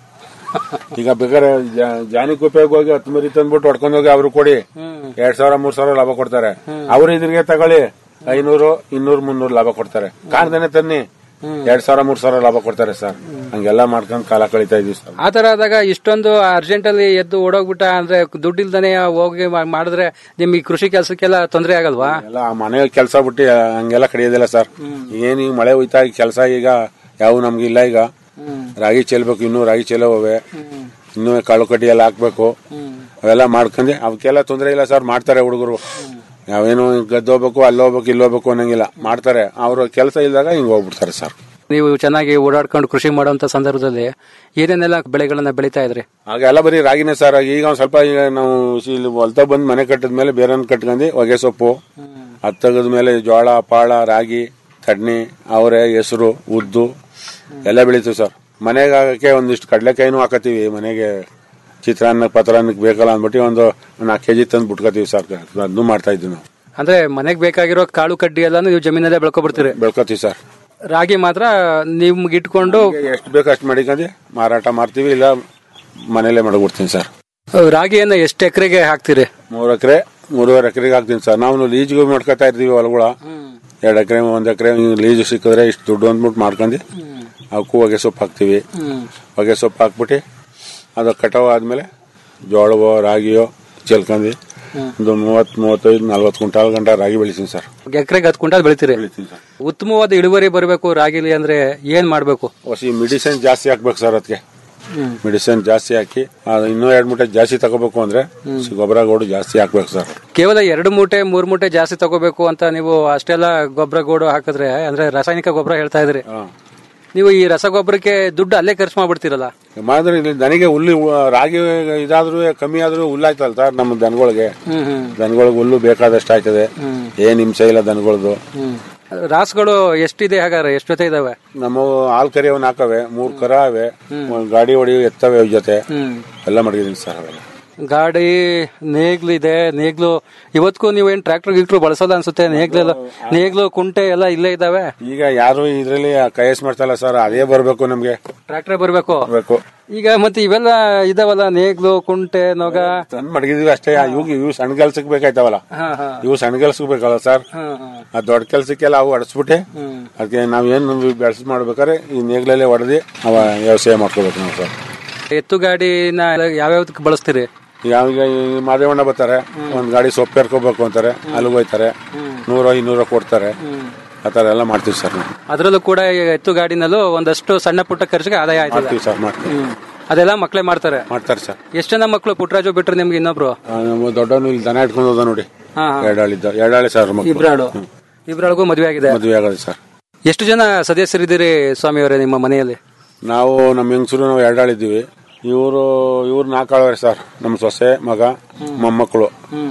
ಈಗ ಬೇಕಾದ್ರೆ ಜಾ- ಜಾನಿ ಕುಪ್ಪೆಗೆ ಹೋಗಿ ಹತ್ತು ಮರಿ ತಂದ್ಬಿಟ್ಟು ಹೊಡ್ಕೊಂಡು ಹೋಗಿ ಅವ್ರು ಕೊಡಿ ಎರಡ್ ಸಾವಿರ ಮೂರ್ ಸಾವಿರ ಲಾಭ ಕೊಡ್ತಾರೆ ಅವ್ರು ಇದ್ರಿಗೆ ತಗೊಳ್ಳಿ ಐನೂರು ಇನ್ನೂರು ಮುನ್ನೂರು ಲಾಭ ಕೊಡ್ತಾರೆ ಕಾಣ್ದೇನೆ ತನ್ನಿ ಎರಡ್ ಸಾವಿರ ಮೂರ್ ಸಾವಿರ ಲಾಭ ಕೊಡ್ತಾರೆ ಸರ್ ಹಂಗೆಲ್ಲ ಮಾಡ್ಕೊಂಡು ಕಾಲ ಕಳೀತಾ ಇದೀವಿ ಸರ್ ಆ ತರ ಆದಾಗ ಇಷ್ಟೊಂದು ಅರ್ಜೆಂಟ್ ಅಲ್ಲಿ ಎದ್ದು ಓಡೋಗ್ಬಿಟ್ಟ ಅಂದ್ರೆ ದುಡ್ಡಿಲ್ದನೆ ಹೋಗಿ ಮಾ- ಮಾಡಿದ್ರೆ ನಿಮ್ಗೆ ಕೃಷಿ ಕೆಲಸಕ್ಕೆಲ್ಲ ತೊಂದರೆ ಆಗಲ್ವಾ ಎಲ್ಲ ಮನೆ ಕೆಲಸ ಬಿಟ್ಟು ಹಂಗೆಲ್ಲ ಕಡಿಯೋದಿಲ್ಲ ಸರ್ ಏನ್ ಈಗ ಮಳೆ ಹೋಯ್ತಾ ಈಗ ಕೆಲಸ ಈಗ ಯಾವ ನಮ್ಗೆ ಇಲ್ಲ ಈಗ ರಾಗಿ ಚೆಲ್ಬೇಕು ಇನ್ನೂ ರಾಗಿ ಚೆಲ್ಲೋವೆ ಇನ್ನೂ ಕಾಳು ಕಡ್ಡಿ ಎಲ್ಲ ಹಾಕ್ಬೇಕು ಅವೆಲ್ಲ ಮಾಡ್ಕೊಂಡು ಅವಕ್ಕೆಲ್ಲ ತೊಂದರೆ ಇಲ್ಲ ಸರ್ ಮಾಡ್ತಾರೆ ಹುಡುಗರು ನಾವೇನು ಗದ್ದೆ ಹೋಗ್ಬೇಕು ಅಲ್ಲಿ ಹೋಗ್ಬೇಕು ಇಲ್ಲಿ ಹೋಗ್ಬೇಕು ಅನ್ನಂಗಿಲ್ಲ ಮಾಡ್ತಾರೆ ಅವ್ರ ಕೆಲಸ ಇಲ್ದಾಗ ಹಿಂಗ್ ಹೋಗ್ಬಿಡ್ತಾರೆ ಸರ್ ನೀವು ಚೆನ್ನಾಗಿ ಓಡಾಡ್ಕೊಂಡು ಕೃಷಿ ಮಾಡುವಂತ ಸಂದರ್ಭದಲ್ಲಿ ಏನೇನೆಲ್ಲ ಬೆಳೆಗಳನ್ನ ಬೆಳಿತಾ ಇದ್ರಿ ಆಗೆಲ್ಲ ಬರೀ ರಾಗಿನೇ ಸರ್ ಈಗ ಒಂದ್ ಸ್ವಲ್ಪ ಈಗ ನಾವು ಇಲ್ಲಿ ಹೊಲ್ತ ಬಂದ್ ಮನೆ ಕಟ್ಟಿದ ಮೇಲೆ ಬೇರೆ ಕಟ್ಕೊಂಡು ಹೊಗೆ ಸೊಪ್ಪು ಅದ್ ತೆಗೆದ ಮೇಲೆ ಜೋಳ ಪಾಳ ರಾಗಿ ತಡ್ನಿ ಅವರೆ ಹೆಸರು ಉದ್ದು ಎಲ್ಲ ಬೆಳಿತೀವಿ ಸರ್ ಮನೆಗೆ ಆಗಕ್ಕೆ ಒಂದಿಷ್ಟು ಕಡ್ಲೆಕಾಯಿನೂ ಹಾಕತ್ತೀವಿ ಮನೆಗೆ ಚಿತ್ರಾನ್ನ ಪತ್ರಾನ್ನಕ್ಕೆ ಬೇಕಲ್ಲ ಅಂದ್ಬಿಟ್ಟು ಒಂದು ನಾಲ್ಕು ಕೆಜಿ ತಂದು ಬಿಟ್ಕೋತೀವಿ ಸರ್ ಅದನ್ನು ಮಾಡ್ತಾ ಇದ್ವಿ ನಾವು ಅಂದ್ರೆ ಮನೆಗ್ ಬೇಕಾಗಿರೋ ಕಾಳು ಕಡ್ಡಿ ಎಲ್ಲ ನೀವು ಜಮೀನಲ್ಲೇ ಬೆಳ್ಕೊಬಿಡ್ತೀರಿ ಬೆಳ್ಕೊತೀವಿ ಸರ್ ರಾಗಿ ಮಾತ್ರ ನಿಮ್ಗೆ ಇಟ್ಕೊಂಡು ಎಷ್ಟು ಬೇಕು ಅಷ್ಟು ಮಾಡಿಕೊಂಡು ಮಾರಾಟ ಮಾಡ್ತೀವಿ ಇಲ್ಲ ಮನೇಲೆ ಮಾಡ್ಬಿಡ್ತೀನಿ ಸರ್ ರಾಗಿಯನ್ನ ಎಷ್ಟು ಎಕರೆಗೆ ಹಾಕ್ತೀರಿ ಮೂರು ಎಕರೆ ಮೂರುವರೆ ಎಕರೆಗೆ ಹಾಕ್ತೀನಿ ಸರ್ ನಾವು ಲೀಜ್ಗೆ ಮಾಡ್ಕೊತಾ ಇರ್ತೀವಿ ಹೊಲಗಳ ಎರಡು ಎಕರೆ ಒಂದ್ ಎಕರೆ ಲೀಜ್ ಸಿಕ್ಕಿದ್ರೆ ಇಷ್ಟು ದುಡ್ಡು ಅಂದ್ಬಿಟ್ಟು ಮಾಡ್ಕೊಂಡು ಅವಕ್ಕೂ ಹೊಗೆ ಸೊಪ್ಪು ಹಾಕ್ತಿವಿ ಹೊಗೆ ಸೊಪ್ಪು ಹಾಕ್ಬಿಟ್ಟು ಅದು ಕಟಾವ್ ಆದ್ಮೇಲೆ ಜೋಳವೋ ರಾಗಿಯೋ ಚೆಲ್ಕೊಂಡು ಒಂದು ಮೂವತ್ ಮೂವತ್ತೈದು ನಲ್ವತ್ತು ಕ್ವಿಂಟಾಲ್ ಗಂಟ ರಾಗಿ ಬೆಳಿತೀನಿ ಸರ್ ಎಕರೆಗೆ ಹತ್ತು ಕ್ವಿಂಟಾಲ್ ಬೆಳಿತೀರಿ ಉತ್ತಮವಾದ ಇಳುವರಿ ಬರಬೇಕು ರಾಗಿಲಿ ಅಂದ್ರೆ ಏನ್ ಮಾಡ್ಬೇಕು ಹೊಸ ಮೆಡಿಸಿನ್ ಜಾಸ್ತಿ ಹಾಕ್ಬೇಕು ಸರ್ ಅದಕ್ಕೆ ಮೆಡಿಸಿನ್ ಜಾಸ್ತಿ ಹಾಕಿ ಅದು ಇನ್ನೂ ಎರಡು ಮೂಟೆ ಜಾಸ್ತಿ ತಗೋಬೇಕು ಅಂದ್ರೆ ಗೊಬ್ಬರ ಗೋಡು ಜಾಸ್ತಿ ಹಾಕ್ಬೇಕು ಸರ್ ಕೇವಲ ಎರಡು ಮೂಟೆ ಮೂರ್ ಮೂಟೆ ಜಾಸ್ತಿ ತಗೋಬೇಕು ಅಂತ ನೀವು ಅಷ್ಟೆಲ್ಲ ಗೊಬ್ಬರ ಗೋಡು ಹಾಕಿದ್ರೆ ಅಂದ್ರೆ ರಾಸಾಯನಿಕ ಗೊಬ್ಬರ ಹೇಳ್ತಾ ಇದ್ರಿ ನೀವು ಈ ರಸಗೊಬ್ಬರಕ್ಕೆ ದುಡ್ಡು ಅಲ್ಲೇ ಖರ್ಚು ಮಾಡ್ಬಿಡ್ತೀರಲ್ಲ ಮಾಡಿದ್ರೆ ಇಲ್ಲಿ ದನಿಗೆ ಹುಲ್ಲು ರಾಗಿ ಇದಾದ್ರೂ ಕಮ್ಮಿ ಆದ್ರೂ ಹುಲ್ಲಾಯ್ತಲ್ಲ ಸರ್ ನಮ್ಮ ದನಗಳಿಗೆ ದನಗಳಿಗೆ ಹುಲ್ಲು ಬೇಕಾದಷ್ಟು ಆಯ್ತದೆ ಏನ್ ಹಿಂಸೆ ಇಲ್ಲ ದನಗಳದು ರಾಸುಗಳು ಎಷ್ಟಿದೆ ಹಾಗಾದ್ರೆ ಎಷ್ಟು ಜೊತೆ ಇದಾವೆ ನಮ್ಮ ಹಾಲ್ ಕರಿಯವನ್ ಹಾಕವೆ ಮೂರ್ ಕರ ಅವೆ ಒಂದ್ ಗಾಡಿ ಹೊಡಿ ಎತ್ತವೆ ಅವ್ರ ಜೊತೆ ಎಲ್ಲ ಮಾಡಿದೀನಿ ಸರ್ ಅವೆಲ್ಲ ಗಾಡಿ ನೇಗ್ಲು ಇದೆ ನೇಗ್ಲು ಇವತ್ತಿಗೂ ನೀವೇನ್ ಟ್ರ್ಯಾಕ್ಟರ್ ಗಿಕ್ಟ್ರು ಬಳಸಲ್ಲ ಅನ್ಸುತ್ತೆ ನೇಗ್ಲೆಲ್ಲ ನೇಗ್ಲು ಕುಂಟೆ ಎಲ್ಲ ಇಲ್ಲೇ ಇದಾವೆ ಈಗ ಯಾರು ಇದ್ರಲ್ಲಿ ಕೈಯಸ್ ಮಾಡ್ತಲ್ಲ ಸರ್ ಅದೇ ಬರ್ಬೇಕು ನಮ್ಗೆ ಟ್ರ್ಯಾಕ್ಟರ್ ಬರ್ಬೇಕು ಬರ್ಬೇಕು ಈಗ ಮತ್ತೆ ಇವೆಲ್ಲ ಇದಾವಲ್ಲ ನೇಗ್ಲು ಕುಂಟೆ ನೊಗ ತಂದ್ ಮಡಗಿದ್ವಿ ಅಷ್ಟೇ ಇವಾಗ ಇವು ಸಣ್ಣ ಕೆಲ್ಸಕ್ಕೆ ಬೇಕಾಯ್ತವಲ್ಲ ಇವು ಸಣ್ಣ ಕೆಲ್ಸಕ್ಕೆ ಬೇಕಲ್ಲ ಸರ್ ಆ ದೊಡ್ಡ ಕೆಲ್ಸಕ್ಕೆಲ್ಲ ಅವು ಅಡಸ್ಬಿಟ್ಟೆ ಅದಕ್ಕೆ ನಾವ್ ಏನ್ ಬೆಳೆಸ್ ಮಾಡ್ಬೇಕಾದ್ರೆ ಈ ನೇಗ್ಲಲ್ಲೇ ಹೊಡೆದಿ ಅವ ವ್ಯವಸಾಯ ಮಾಡ್ಕೋಬೇಕು ನಾವು ಸರ್ ಎತ್ತು ಗಾಡಿನ ಯಾವ್ಯಾವ್ದಕ್ಕೆ ಬಳಸ್ತೀರಿ ಯಾವಾಗ ಈ ಮಾದೇವಣ್ಣ ಬರ್ತಾರೆ ಒಂದ್ ಗಾಡಿ ಸೊಪ್ಪು ಏರ್ಕೋಬೇಕು ಅಂತಾರೆ ಅಲ್ಲಿಗೆ ಹೋಯ್ತಾರೆ ನೂರ ಇನ್ನೂರ ಕೊಡ್ತಾರೆ ಆ ತರ ಎಲ್ಲ ಮಾಡ್ತೀವಿ ಸರ್ ನಾವು ಅದ್ರಲ್ಲೂ ಕೂಡ ಈ ಎತ್ತು ಗಾಡಿನಲ್ಲೂ ಒಂದಷ್ಟು ಸಣ್ಣ ಪುಟ್ಟ ಖರ್ಚಿಗೆ ಆದಾಯ ಆಯ್ತದೆ ಮಾಡ್ತೀವಿ ಸರ್ ಮಾಡ್ತೀವಿ ಅದೆಲ್ಲ ಮಕ್ಳೇ ಮಾಡ್ತಾರೆ ಮಾಡ್ತಾರೆ ಸರ್ ಎಷ್ಟು ಜನ ಮಕ್ಳು ಪುಟ್ರಾಜು ಬಿಟ್ರೆ ನಿಮ್ಗೆ ಇನ್ನೊಬ್ರು ಆ, ನಮ್ಮ ದೊಡ್ಡವನು ಇಲ್ಲಿ ದನ ಇಟ್ಕೊಂಡು ಹೋದ ನೋಡಿ ಹಾ, ಹಾ. ಎರಡಾಳಿದ್ದ ಎರಡಾಳಿ ಸರ್ ಮಕ್ಕಳು ಇಬ್ರಾಳು ಇಬ್ರಾಳಿಗೂ ಮದುವೆ ಆಗಿದೆ ಮದುವೆ ಆಗೋದು ಸರ್ ಎಷ್ಟು ಜನ ಸದಸ್ಯರಿದ್ದೀರಿ ಸ್ವಾಮಿಯವರೇ ನಿಮ್ಮ ಮನೆಯಲ್ಲಿ ನಾವು ನಮ್ಮ ಹೆಂಗಸರು ನಾವು ಎರಡಾಳಿದ್ದೀವಿ ಇವರು ಇವ್ರು ನಾಲ್ಕಾಳವ್ರೆ ಸರ್ ನಮ್ಮ ಸೊಸೆ ಮಗ ಮೊಮ್ಮಕ್ಕಳು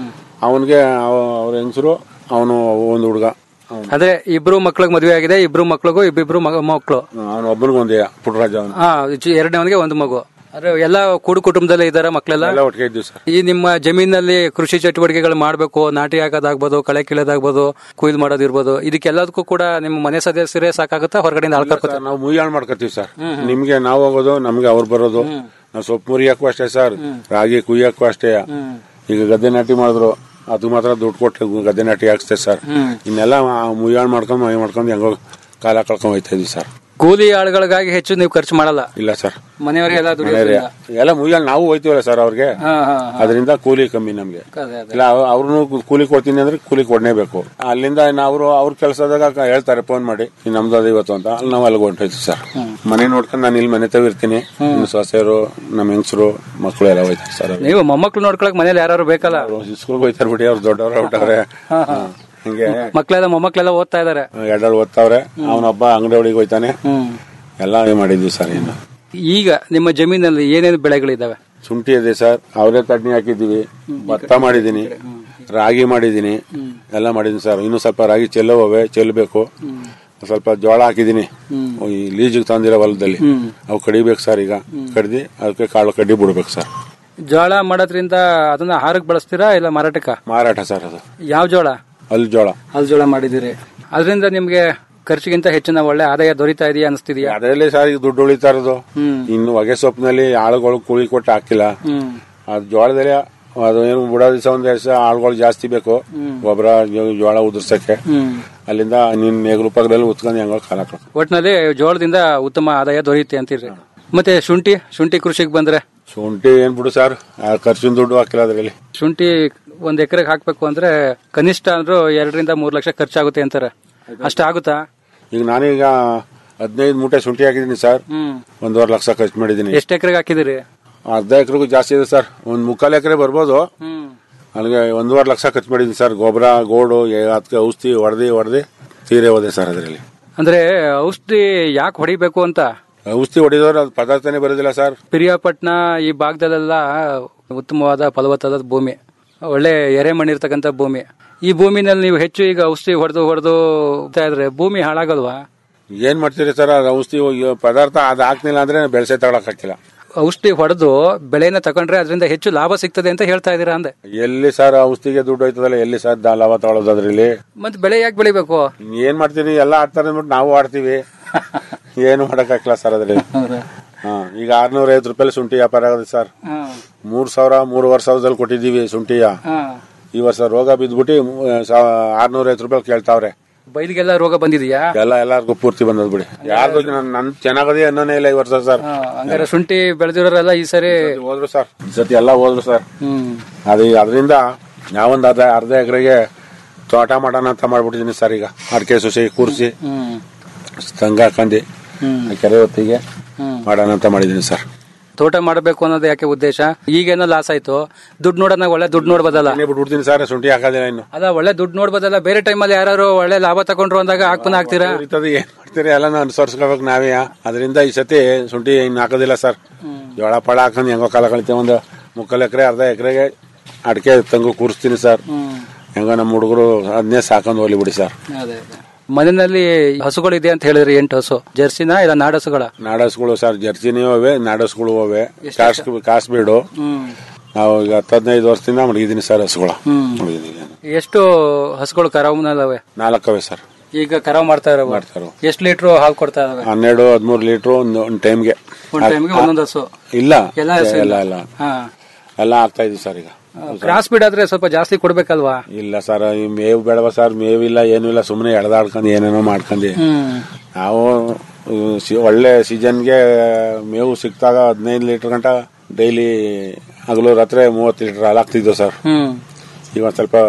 ಅವನಿಗೆ ಅವ್ರ ಹೆಂಗಸರು ಅವನು ಒಂದು ಹುಡುಗ ಅಂದ್ರೆ ಇಬ್ರು ಮಕ್ಳಿಗೆ ಮದುವೆ ಆಗಿದೆ ಇಬ್ರು ಮಕ್ಳಿಗೂ ಇಬ್ಬಿಬ್ರು ಮಗ- ಮಕ್ಳು ಅವನು ಒಬ್ಬನಿಗೆ ಒಂದೇ ಪುಟ್ಟರಾಜ ಅವನು ಹಾ ಚಿ- ಎರಡನೇವನಿಗೆ ಒಂದು ಮಗು ಅಂದ್ರೆ ಎಲ್ಲ ಕೂಡು ಕುಟುಂಬದಲ್ಲೇ ಇದಾರ ಮಕ್ಳೆಲ್ಲ ಎಲ್ಲ ಒಟ್ಟಿಗೆ ಇದ್ದೀವಿ ಸರ್ ಈ ನಿಮ್ಮ ಜಮೀನಲ್ಲಿ ಕೃಷಿ ಚಟುವಟಿಕೆಗಳು ಮಾಡಬೇಕು ನಾಟಿ ಹಾಕೋದಾಗ್ಬೋದು ಕಳೆ ಕೀಳೋದಾಗ್ಬೋದು ಕುಯ್ದು ಮಾಡೋದಿರ್ಬೋದು ಇದಕ್ಕೆಲ್ಲದಕ್ಕೂ ಕೂಡ ನಿಮ್ಮ ಮನೆ ಸದಸ್ಯರೇ ಸಾಕಾಗುತ್ತಾ ಹೊರಗಡೆಯಿಂದ ಆಳ್ ಕರ್ಕೊತಾರೆ ನಾವು ಮುಯ್ಯಾಳ್ ಮಾಡ್ಕೊತೀವಿ ಸರ್ ನಿಮ್ಗೆ ನಾವು ಹೋಗೋದು ನಮ್ಗೆ ಅವ್ರು ಬರೋದು ನಾವು ಸೊಪ್ಪು ಮುರಿಯಕ್ಕೂ ಅಷ್ಟೇ ಸರ್ ರಾಗಿ ಕುಯ್ಯಕ್ಕೂ ಅಷ್ಟೇ ಈಗ ಗದ್ದೆ ನಾಟಿ ಮಾಡಿದ್ರು ಅದು ಮಾತ್ರ ದುಡ್ಡು ಕೊಟ್ಟು ಗದ್ದೆ ನಾಟಿ ಹಾಕ್ಸ್ತೇವೆ ಸರ್ ಇನ್ನೆಲ್ಲ ಮುಯ್ಯಾಳ್ ಮಾಡ್ಕೊಂಡು ಮೈ ಮಾಡ್ಕೊಂಡು ಹೆಂಗೋ ಕಾಲ ಕಳ್ಕೊಂಡ್ ಹೋಯ್ತಾ ಇದೀವಿ ಸರ್ ಕೂಲಿ ಆಳುಗಳಿಗಾಗಿ ಹೆಚ್ಚು ನೀವು ಖರ್ಚು ಮಾಡಲ್ಲ ಇಲ್ಲ ಸರ್ ಮನೆಯವರೇ ಎಲ್ಲ ಮನೆಯವ್ರೆ. ದುಡಿಯೋದ್ರಿಂದ. ಎಲ್ಲ ಮುಯ್ಯಾಳ್ ನಾವು ಹೋಯ್ತೀವಲ್ಲ ಸರ್ ಅವ್ರಿಗೆ ಹಾ, ಹಾ, ಹಾ. ಅದರಿಂದ ಕೂಲಿ ಕಮ್ಮಿ ನಮ್ಗೆ ಅದೇ, ಅದೇ. ಇಲ್ಲ ಅವ್ರನ್ನು ಕೂಲಿ ಕೊಡ್ತೀನಿ ಅಂದ್ರೆ ಕೂಲಿ ಕೊಡ್ಲೇಬೇಕು ಅಲ್ಲಿಂದ ಅವರು ಅವ್ರ ಕೆಲಸದಾಗ ಹೇಳ್ತಾರೆ ಫೋನ್ ಮಾಡಿ "ಈ ನಮ್ದು ಅದ ಇವತ್ತು ಅಂತ ಅಲ್ಲಿ ನಾವು ಅಲ್ಲಿಗೆ ಹೊಂಟೋಯ್ತೀವಿ ಸರ್ ಮನೆ ನೋಡ್ಕೊಂಡು ನಾನು ಇಲ್ಲಿ ಮನೆ ತವ ಇರ್ತೀನಿ ಇನ್ನು ಸೊಸೆಯರು ನಮ್ಮ ಹೆಂಗಸರು ಮಕ್ಕಳು ಎಲ್ಲ ಹೋಯ್ತಾರೆ ಸರ್ ನೀವು ಮೊಮ್ಮಕ್ಳು ನೋಡ್ಕೊಳಕ್ ಮನೇಲಿ ಯಾರು ಬೇಕಲ್ಲ ಸ್ಕೂಲ್ಗೆ ಹೋಯ್ತಾರೆ ಬಿಡಿ ಅವ್ರು ದೊಡ್ಡವ್ರು ಹೊಟ್ಟವ್ರೆ ಹಿಂಗೆ ಮಕ್ಳೆಲ್ಲ ಮೊಮ್ಮಕ್ಳೆಲ್ಲ ಓದ್ತಾ ಇದಾರೆ ಎರಡಲ್ಲಿ ಓದ್ತಾವ್ರೆ ಅವನೊಬ್ಬ ಅಂಗಡಿ ಒಳಗೆ ಹೋಯ್ತಾನೆ ಎಲ್ಲ ಮಾಡಿದ್ವಿ ಸರ್ ಇನ್ನು ಈಗ ನಿಮ್ಮ ಜಮೀನಲ್ಲಿ ಏನೇನು ಬೆಳೆಗಳಿದಾವೆ ಶುಂಠಿ ಇದೆ ಸರ್ ಅವರೇ ತಡ್ನಿ ಹಾಕಿದ್ದೀವಿ ಭತ್ತ ಮಾಡಿದ್ದೀನಿ ರಾಗಿ ಮಾಡಿದ್ದೀನಿ ಎಲ್ಲ ಮಾಡಿದ್ದೀನಿ ಸರ್ ಇನ್ನು ಸ್ವಲ್ಪ ರಾಗಿ ಚೆಲ್ಲೋವೆ ಚೆಲ್ಲಬೇಕು ಸ್ವಲ್ಪ ಜೋಳ ಹಾಕಿದ್ದೀನಿ ಈ ಲೀಜಿಗೆ ತಂದಿರೋ ಹೊಲದಲ್ಲಿ ಅವು ಕಡಿಬೇಕು ಸರ್ ಈಗ ಕಡ್ದಿ ಅದಕ್ಕೆ ಕಾಳು ಕಡ್ಡಿ ಬಿಡ್ಬೇಕು ಸರ್ ಜೋಳ ಮಾಡೋದ್ರಿಂದ ಅದನ್ನ ಆಹಾರಕ್ಕೆ ಬಳಸ್ತೀರಾ ಇಲ್ಲ ಮಾರಾಟಕ್ಕ ಮಾರಾಟ ಸರ್ ಅದು ಯಾವ ಜೋಳ ಅಲ್ಲಿ ಜೋಳ ಅಲ್ಲಿ ಜೋಳ ಮಾಡಿದಿರಿ ಅದರಿಂದ ನಿಮ್ಗೆ ಖರ್ಚಿಗಿಂತ ಹೆಚ್ಚಿನ ಒಳ್ಳೆ ಆದಾಯ ದೊರೀತಾ ಇದೆಯಾ ಅನಿಸ್ತಿದ್ಯಾ ಅದರಲ್ಲಿ ಸರ್ ಈಗ ದುಡ್ಡು ಉಳಿತಾ ಇರೋದು ಇನ್ನು ಹೊಗೆ ಸೊಪ್ಪಿನಲ್ಲಿ ಆಳುಗಳು ಕೂಲಿ ಕೊಟ್ಟು ಹಾಕಿಲ್ಲ ಅದು ಜೋಳದಲ್ಲಿ ಅದು ಏನು ಬಿಡೋ ದಿವಸ ಒಂದ್ ಎರಡು ದಿವಸ ಆಳುಗಳು ಜಾಸ್ತಿ ಬೇಕು ಗೊಬ್ಬರ ಜೋಳ ಉದುರ್ಸಕ್ಕೆ ಅಲ್ಲಿಂದ ನಿನ್ ನೇಗ್ಲು ಪಕ್ಕದಲ್ಲಿ ಉತ್ಕೊಂಡು ಹೆಂಗೋ ಕಾಲ ಕಳ್ಕೊ- ಒಟ್ನಲ್ಲಿ ಜೋಳದಿಂದ ಉತ್ತಮ ಆದಾಯ ದೊರೆಯುತ್ತೆ ಅಂತೀರಿ ಮತ್ತೆ ಶುಂಠಿ ಶುಂಠಿ ಕೃಷಿಗೆ ಬಂದ್ರೆ ಶುಂಠಿ ಏನ್ ಬಿಡು ಸರ್ ಆ ಖರ್ಚಿನ ದುಡ್ಡು ಹಾಕಿಲ್ಲ ಅದ್ರಲ್ಲಿ ಶುಂಠಿ ಒಂದ್ ಎಕರೆಗೆ ಹಾಕ್ಬೇಕು ಅಂದ್ರೆ ಕನಿಷ್ಠ ಅಂದ್ರೂ ಎರಡರಿಂದ ಮೂರ್ ಲಕ್ಷ ಖರ್ಚಾಗುತ್ತೆ ಅಂತಾರೆ ಅಷ್ಟ ಆಗುತ್ತಾ ಈಗ ನಾನೀಗ ಹದಿನೈದು ಮೂಟೆ ಶುಂಠಿ ಹಾಕಿದೀನಿ ಸರ್ ಒಂದೂವರೆ ಲಕ್ಷ ಖರ್ಚು ಮಾಡಿದೀನಿ ಎಷ್ಟು ಎಕರೆಗೆ ಹಾಕಿದಿರಿ ಅರ್ಧ ಎಕರೆಗೂ ಜಾಸ್ತಿ ಇದೆ ಸರ್ ಒಂದ್ ಮುಕ್ಕಾಲು ಎಕರೆ ಬರ್ಬೋದು ಅಲ್ಲಿಗೆ ಒಂದೂವರೆ ಲಕ್ಷ ಖರ್ಚು ಮಾಡಿದೀನಿ ಸರ್ ಗೊಬ್ಬರ ಗೋಡು ಎ- ಅದಕ್ಕೆ ಔಷಧಿ ಹೊಡೆದಿ ಹೊಡೆದಿ ತೀರೇ ಹೋದೆ ಸರ್ ಅದರಲ್ಲಿ ಅಂದ್ರೆ ಔಷಧಿ ಯಾಕೆ ಹೊಡಿಬೇಕು ಅಂತ ಔಷಧಿ ಹೊಡಿದವ್ರು ಅದು ಪದಾರ್ಥನೇ ಬರೋದಿಲ್ಲ ಸರ್ ಪಿರಿಯಾಪಟ್ನ ಈ ಭಾಗದಲ್ಲೆಲ್ಲ ಉತ್ತಮವಾದ ಫಲವತ್ತಾದ ಭೂಮಿ ಒಳ್ಳೆ ಎರೆ ಮಣ್ಣಿರ್ತಕ್ಕಂಥ ಭೂಮಿ ಈ ಭೂಮಿನಲ್ಲಿ ನೀವು ಹೆಚ್ಚು ಈಗ ಔಷಧಿ ಹೊಡೆದು ಹೊಡೆದು ಇದ್ರೆ ಭೂಮಿ ಹಾಳಾಗಲ್ವಾ ಏನ್ ಮಾಡ್ತೀರಿ ಸರ್ ಅದು ಔಷಧಿ ಹೋಗಿ- ಪದಾರ್ಥ ಅದು ಹಾಕ್ಲಿಲ್ಲ ಅಂದ್ರೆ ಬೆಳೆಸೆ ತಗೊಳಕ್ ಹಾಕಿಲ್ಲ ಔಷಧಿ ಹೊಡೆದು ಬೆಳೆನ ತಗೊಂಡ್ರೆ ಅದರಿಂದ ಹೆಚ್ಚು ಲಾಭ ಸಿಗ್ತದೆ ಅಂತ ಹೇಳ್ತಾ ಇದೀರಾ ಅಂದೆ ಎಲ್ಲಿ ಸರ್ ಔಷಧಿಗೆ ದುಡ್ಡು ಹೋಯ್ತದಲ್ಲ ಎಲ್ಲಿ ಸರ್ ದಾ- ಲಾಭ ತಗೊಳ್ಳೋದು ಅದ್ರಲ್ಲಿ ಮತ್ತೆ ಬೆಳೆ ಯಾಕೆ ಬೆಳಿಬೇಕು ಏನ್ ಮಾಡ್ತೀರಿ ಎಲ್ಲ ಆಡ್ತಾರೆ ಅಂದ್ಬಿಟ್ಟು ನಾವು ಆಡ್ತೀವಿ ಏನು ಮಾಡಕ್ ಹಾಕಿಲ್ಲ ಸರ್ ಅದ್ರಲ್ಲಿ ಹಾ ಈಗ ಆರ್ನೂರ ಐವತ್ತು ರೂಪಾಯಿ ಶುಂಠಿ ವ್ಯಾಪಾರ ಆಗೋದು ಸರ್ ಮೂರ್ ಸಾವಿರ ಮೂರುವರೆ ಸಾವಿರದಲ್ಲಿ ಕೊಟ್ಟಿದ್ದೀವಿ ಶುಂಠಿಯ ಈ ವರ್ಷ ರೋಗ ಬಿದ್ದ್ಬಿಟ್ಟು ಆರ್ನೂರ ಐವತ್ತು ರೂಪಾಯಿ ಕೇಳ್ತಾವ್ರೆ ಬೈಲಿಗೆಲ್ಲ ರೋಗ ಬಂದಿದೆಯಾ ಎಲ್ಲ ಎಲ್ಲಾರ್ಗು ಪೂರ್ತಿ ಬಂದದ್ ಬಿಡಿ ಯಾರ್ದು ನನ್ ನನ್ ಚೆನ್ನಾಗದೇ ಅನ್ನೋನೇ ಇಲ್ಲ ಈ ವರ್ಷ ಸರ್ ಹಂಗಾರೆ ಶುಂಠಿ ಬೆಳೆದಿರೋರೆಲ್ಲ ಈ ಸರಿ ಹೋದ್ರು ಸರ್ ಈ ಸತಿ ಎಲ್ಲ ಹೋದ್ರು ಸರ್ ಹ್ಮ್ ಅದು ಅದರಿಂದ ನಾವೊಂದು ಅರ್ಧ ಅರ್ಧ ಎಕರೆಗೆ ತೋಟ ಮಾಡೋಣ ಅಂತ ಮಾಡ್ಬಿಟ್ಟಿದೀನಿ ಸರ್ ಈಗ ಅಡಿಕೆ ಸೊಸೆ ಕೂರಿಸಿ ಹ್ಮ್ ತಂಗ ಹಾಕಂದು ಹ್ಮ್ ಕೆರೆ ಹೊತ್ತಿಗೆ ಹ್ಮ್ ಮಾಡೋಣ ಅಂತ ಮಾಡಿದೀನಿ ಸರ್ ತೋಟ ಮಾಡಬೇಕು ಅನ್ನೋದು ಯಾಕೆ ಉದ್ದೇಶ ಈಗೇನೋ ಲಾಸ್ ಆಯ್ತು ದುಡ್ಡು ನೋಡೋಣ ಒಳ್ಳೆ ದುಡ್ಡು ನೋಡ್ಬೋದಲ್ಲ ಬಿಟ್ಬಿಡ್ತೀನಿ ಸರ್ ಶುಂಠಿ ಹಾಕೋದಿಲ್ಲ ಇನ್ನು ಅಲ್ಲ ಒಳ್ಳೆ ದುಡ್ಡು ನೋಡ್ಬೋದಲ್ಲ ಬೇರೆ ಟೈಮಲ್ಲಿ ಯಾರು ಒಳ್ಳೆ ಲಾಭ ತಗೊಂಡ್ರು ಅಂದಾಗ ಹಾಕ್ಬಂದ್ ಹಾಕ್ತೀರಾ ಇರ್ತದೆ ಏನ್ ಮಾಡ್ತೀರಿ ಎಲ್ಲ ಅನುಸರಿಸ್ಕೋಬೇಕು ನಾವೇ ಅದರಿಂದ ಈ ಸತಿ ಶುಂಠಿ ಇನ್ನು ಹಾಕೋದಿಲ್ಲ ಸರ್ ಜೋಳ ಪಳ ಹಾಕೊಂಡು ಹೆಂಗೋ ಕಾಲ ಕಳಿತೇವೆ ಒಂದು ಮುಕ್ಕಾಲು ಎಕರೆ ಅರ್ಧ ಎಕರೆಗೆ ಅಡಿಕೆ ತಂಗು ಕೂರಿಸ್ತೀನಿ ಸರ್ ಹೆಂಗೋ ನಮ್ಮ ಹುಡುಗರು ಅದನ್ನೇ ಸಾಕೊಂಡು ಹೋಗ್ಲಿ ಬಿಡಿ ಸರ್ ಅದೇ ಮನೆಯಲ್ಲಿ ಹಸುಗಳು ಇದೆ ಅಂತ ಹೇಳಿದ್ರಿ ಎಂಟು ಹಸು ಜರ್ಸಿನ ಇಲ್ಲ ನಾಡಸುಗಳ ನಾಡಸ್ಗಳು ಸರ್ ಜರ್ಸಿನೂ ಅವೆ ನಾಡಸ್ಗಳು ಅವೆ ಕಾಸ್ ಕಾಸ್ಬೇಡು ನಾವು ಈಗ ಹತ್ತು ಹದಿನೈದು ವರ್ಷದಿಂದ ಮಡಗಿದ್ದೀನಿ ಸರ್ ಹಸುಗಳು ಮಡಗಿದ್ದೀನಿ ಎಷ್ಟು ಹಸುಗಳು ಕರಾವ್ನಲ್ಲವೆ ನಾಲ್ಕು ಅವೆ ಸರ್ ಈಗ ಕರಾವ್ ಮಾಡ್ತಾ ಇರೋ ಮಾಡ್ತಾರೋ ಎಷ್ಟು ಲೀಟರ್ ಹಾಲು ಕೊಡ್ತಾ ಇದಾವೆ ಹನ್ನೆರಡು ಹದಿಮೂರು ಲೀಟ್ರು ಒಂದು ಒಂದು ಟೈಮ್ಗೆ ಒಂದ್ ಟೈಮ್ಗೆ ಒಂದೊಂದು ಹಸು ಇಲ್ಲ ಎಲ್ಲ ಹಸು ಎಲ್ಲ ಇಲ್ಲ? ಇಲ್ಲ ಹಾ ಎಲ್ಲ ಆಗ್ತಾ ಇದೀವಿ ಸರ್ ಈಗ ಕ್ರಾಸ್ ಬೀಡ್ ಆದ್ರೆ ಸ್ವಲ್ಪ ಜಾಸ್ತಿ ಕೊಡ್ಬೇಕಲ್ವಾ ಇಲ್ಲ ಸರ್ ಈ ಮೇವು ಬೇಡವ ಸರ್ ಮೇವಿಲ್ಲ ಏನೂ ಇಲ್ಲ ಸುಮ್ಮನೆ ಎಳ್ದಾಡ್ಕೊಂಡು ಏನೇನೋ ಮಾಡ್ಕೊಂಡು ಹ್ಮ್ ನಾವು ಆ, ಸಿ- ಒಳ್ಳೆ ಸೀಸನ್ಗೆ ಮೇವು ಸಿಕ್ತಾಗ ಹದಿನೈದು ಲೀಟರ್ ಗಂಟ ಡೈಲಿ ಹಗಲು ರಾತ್ರಿ ಮೂವತ್ತು ಲೀಟರ್ ಹಾಲು ಹಾಕ್ತಿದ್ವು ಸರ್ ಹ್ಮ್ ಈಗ ಒಂದ್ ಸ್ವಲ್ಪ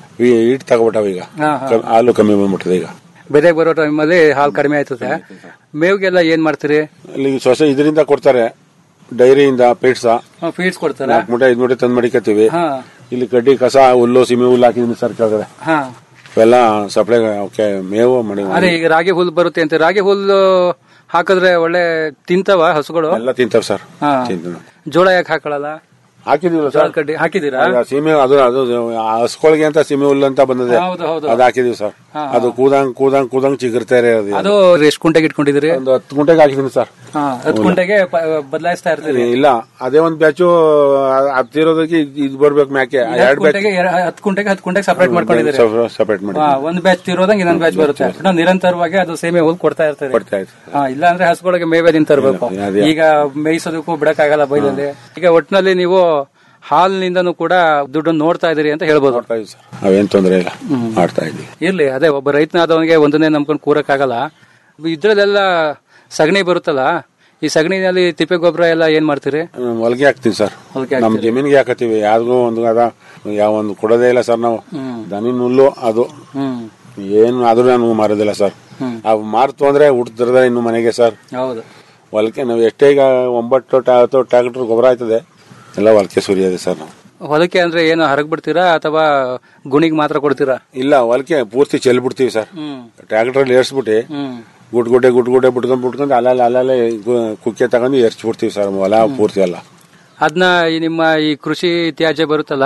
ಈಟ್ ತಗೊಬಿಟ್ಟವ ಈಗ ಹಾ, ಹಾ. ಕ- ಹಾಲು ಕಮ್ಮಿ ಬಂದ್ಬಿಟ್ಟಿದೆ ಈಗ ಬೆದೆಗೆ ಬರೋ ಟೈಮಲ್ಲಿ ಹಾಲು ಕಡಿಮೆ ಆಯ್ತದೆ ಮೇವ್ಗೆಲ್ಲ ಏನ್ ಮಾಡ್ತೀರಿ ಅಲ್ಲಿ ಸೊಸೆ ಇದರಿಂದ ಕೊಡ್ತಾರೆ ಡೈರಿಯಿಂದ ಪೀಡ್ಸ ಫೀಡ್ಸ್ ಕೊಡ್ತಾರ ನಾಲ್ಕು ಮೂಟೆ ಐದು ಮೂಟೆ ತಂದು ಮಡಿಕತ್ತೀವಿ ಹಾ ಇಲ್ಲಿ ಕಡ್ಡಿ ಕಸ ಹುಲ್ಲು ಸಿಮಿ ಹುಲ್ಲು ಹಾಕಿದೀನಿ ಸರ್ ಕೆಳಗಡೆ ಹಾ ಇವೆಲ್ಲ ಸಪ್ಲೈ ಓಕೆ ಮೇವು ಮಾಡಿ ಅದೇ ಈಗ ರಾಗಿ ಹುಲ್ ಬರುತ್ತೆ ಅಂತ ರಾಗಿ ಹುಲ್ಲು ಹಾಕಿದ್ರೆ ಒಳ್ಳೆ ತಿಂತವ ಹಸುಗಳು ಎಲ್ಲ ತಿಂತಾವ್ ಸರ್ ಹಾ ತಿಂತಾವ್. ಜೋಳ ಯಾಕೆ ಹಾಕೊಳ್ಳಲ್ಲ ಹಾಕಿದೀವಲ್ಲ ಜೋಳದ ಸರ್ ಕಡ್ಡಿ ಹಾಕಿದೀರಾ ಈಗ ಸೀಮೆ ಅದು ಅದು ಹಸ್ಕೊಳ್ಗೆ ಅಂತ ಸೀಮೆ ಹುಲ್ಲು ಅಂತ ಬಂದಿದೆ ಹೌದು, ಹೌದು. ಅದು ಹಾಕಿದೀವಿ ಸರ್ ಹಾ, ಅದು ಕೂದಂಗ್ ಕೂದಂಗ್ ಕೂದಂಗ್ ಚಿಗುರ್ತಾ ಇರೋದು ಅದು ಎಷ್ಟು ಕುಂಟೆಗೆ ಇಟ್ಕೊಂಡಿದ್ದೀರಿ ಒಂದು ಹತ್ತು ಗುಂಟೆಗೆ ಹಾಕಿದೀನಿ ಸರ್ ಹಾ ಹತ್ತು ಕುಂಟೆಗೆ ಬದಲಾಯಿಸ್ತಾ ಇರ್ತೀರಿ ಇಲ್ಲ ಅದೇ ಒಂದ್ ಬ್ಯಾಚು ಹತ್ತಿರೋದಕ್ಕೆ ಇದು ಬರ್ಬೇಕು ಮ್ಯಾಕೆ ಹತ್ತು ಎರಡ್ ಬ್ಯಾಚ್ ಕುಂಟೆಗೆ ಎರ- ಹತ್ತು ಕುಂಟೆಗೆ ಹತ್ತು ಕುಂಟೆಗೆ ಸಪರೇಟ್ ಮಾಡ್ಕೊಂಡಿದ್ದೀರಿ ಸಪರೇಟ್ ಮಾಡಿ ಹಾ, ಒಂದ್ ಬ್ಯಾಚ್ ತಿರೋದಂಗೆ ಇನ್ನೊಂದ್ ಬ್ಯಾಚ್ ಬರುತ್ತೆ ಇನ್ನೊಂದ್ ನಿರಂತರವಾಗಿ ಅದು ಸೇಮೆ ಹುಲ್ ಕೊಡ್ತಾ ಇರ್ತಾರೆ ಕೊಡ್ತಾ ಇತ್ತು ಹಾ ಇಲ್ಲ ಅಂದ್ರೆ ಹಸುಗಳಿಗೆ ಮೇವೆ ತಿಂತ ಇರ್ಬೇಕು ಅದೇ. ಈಗ ಮೇಯಿಸೋದಕ್ಕೂ ಬಿಡಕ್ಕಾಗಲ್ಲ ಬೈಲಲ್ಲಿ ಈಗ ಒಟ್ಟಿನಲ್ಲಿ ನೀವು ಹಾಲಿನಿಂದನೂ ಕೂಡ ದುಡ್ಡು ನೋಡ್ತಾ ಇದೀರಿ ಅಂತ ಹೇಳ್ಬೋದು ಅವೇನ್ ತೊಂದ್ರೆ ಇಲ್ಲ ಮಾಡ್ತಾ ಇದ್ದೀವಿ ಇರ್ಲಿ ಅದೇ ಒಬ್ಬ ರೈತನಾದವನಿಗೆ ಒಂದನ್ನೇ ನಂಬ್ಕೊಂಡು ಕೂರಕ್ಕಾಗಲ್ಲ ಇದ್ರಲ್ಲೆಲ್ಲ ಸಗಣಿ ಬರುತ್ತಲ್ಲ ಈ ಸಗಣಿನಲ್ಲಿ ತಿಪ್ಪೆ ಗೊಬ್ಬರ ಎಲ್ಲ ಏನ್ ಮಾಡ್ತೀರಿ ಹ್ಮ್, ಹೊಲ್ಗೆ ಹಾಕ್ತಿವಿ ಸರ್ ಹೊಲ್ಗೆ ನಮ್ ಜಮೀನ್ಗೆ ಹಾಕತ್ತೀವಿ ಯಾರಿಗೂ ಒಂದು ಅದ ಯಾವ ಒಂದು ಕೊಡೋದೇ ಇಲ್ಲ ಸರ್ ನಾವು ದನಿ ಹುಲ್ಲು ಅದು ಹ್ಮ್ ಏನು ಆದ್ರೂ ನಾನು ಮಾರೋದಿಲ್ಲ ಸರ್ ಹ್ಮ್. ಅವು ಮಾರ್ತು ಅಂದ್ರೆ ಹುಡ್ತಿರದ ಇನ್ನು ಮನೆಗೆ ಸರ್ ಹೌದು ಹೊಲಕ್ಕೆ ನಾವು ಎಷ್ಟೇ ಈಗ ಒಂಬತ್ತು ಟಾ- ಹತ್ತು ಟ್ರಾಕ್ಟರ್ ಗೊಬ್ಬರ ಆಯ್ತದೆ ಎಲ್ಲ ಹೊಲಕ್ಕೆ ಸುರಿಯೋದೆ ಸರ್ ನಾವು ಹೊಲಕ್ಕೆ ಅಂದ್ರೆ ಏನು ಹರಗ್ ಬಿಡ್ತೀರಾ ಅಥವಾ ಗುಣಿಗ್ ಮಾತ್ರ ಕೊಡ್ತೀರಾ ಇಲ್ಲ ಹೊಲಕ್ಕೆ ಪೂರ್ತಿ ಚೆಲ್ಬಿಡ್ತೀವಿ ಸರ್ ಹ್ಮ್ ಟ್ರಾಕ್ಟರ್ ಏರ್ಸ್ಬಿಟ್ಟು ಹ್ಮ್ ಗುಡ್ ಗುಡ್ಡೆ ಗುಡ್ ಗುಡ್ಡೆ ಬಿಟ್ಕೊಂಡ್ ಬಿಟ್ಕೊಂಡು ಅಲ್ಲಲ್ಲಿ ಅಲ್ಲಲ್ಲೇ ಗು- ಕುಕ್ಕೆ ತಗೊಂಡು ಎರ್ಚ್ಬಿಡ್ತೀವಿ ಸರ್ ಹೊಲ ಪೂರ್ತಿ ಎಲ್ಲ ಅದನ್ನ ಈ ನಿಮ್ಮ ಈ ಕೃಷಿ ತ್ಯಾಜ್ಯ ಬರುತ್ತಲ್ಲ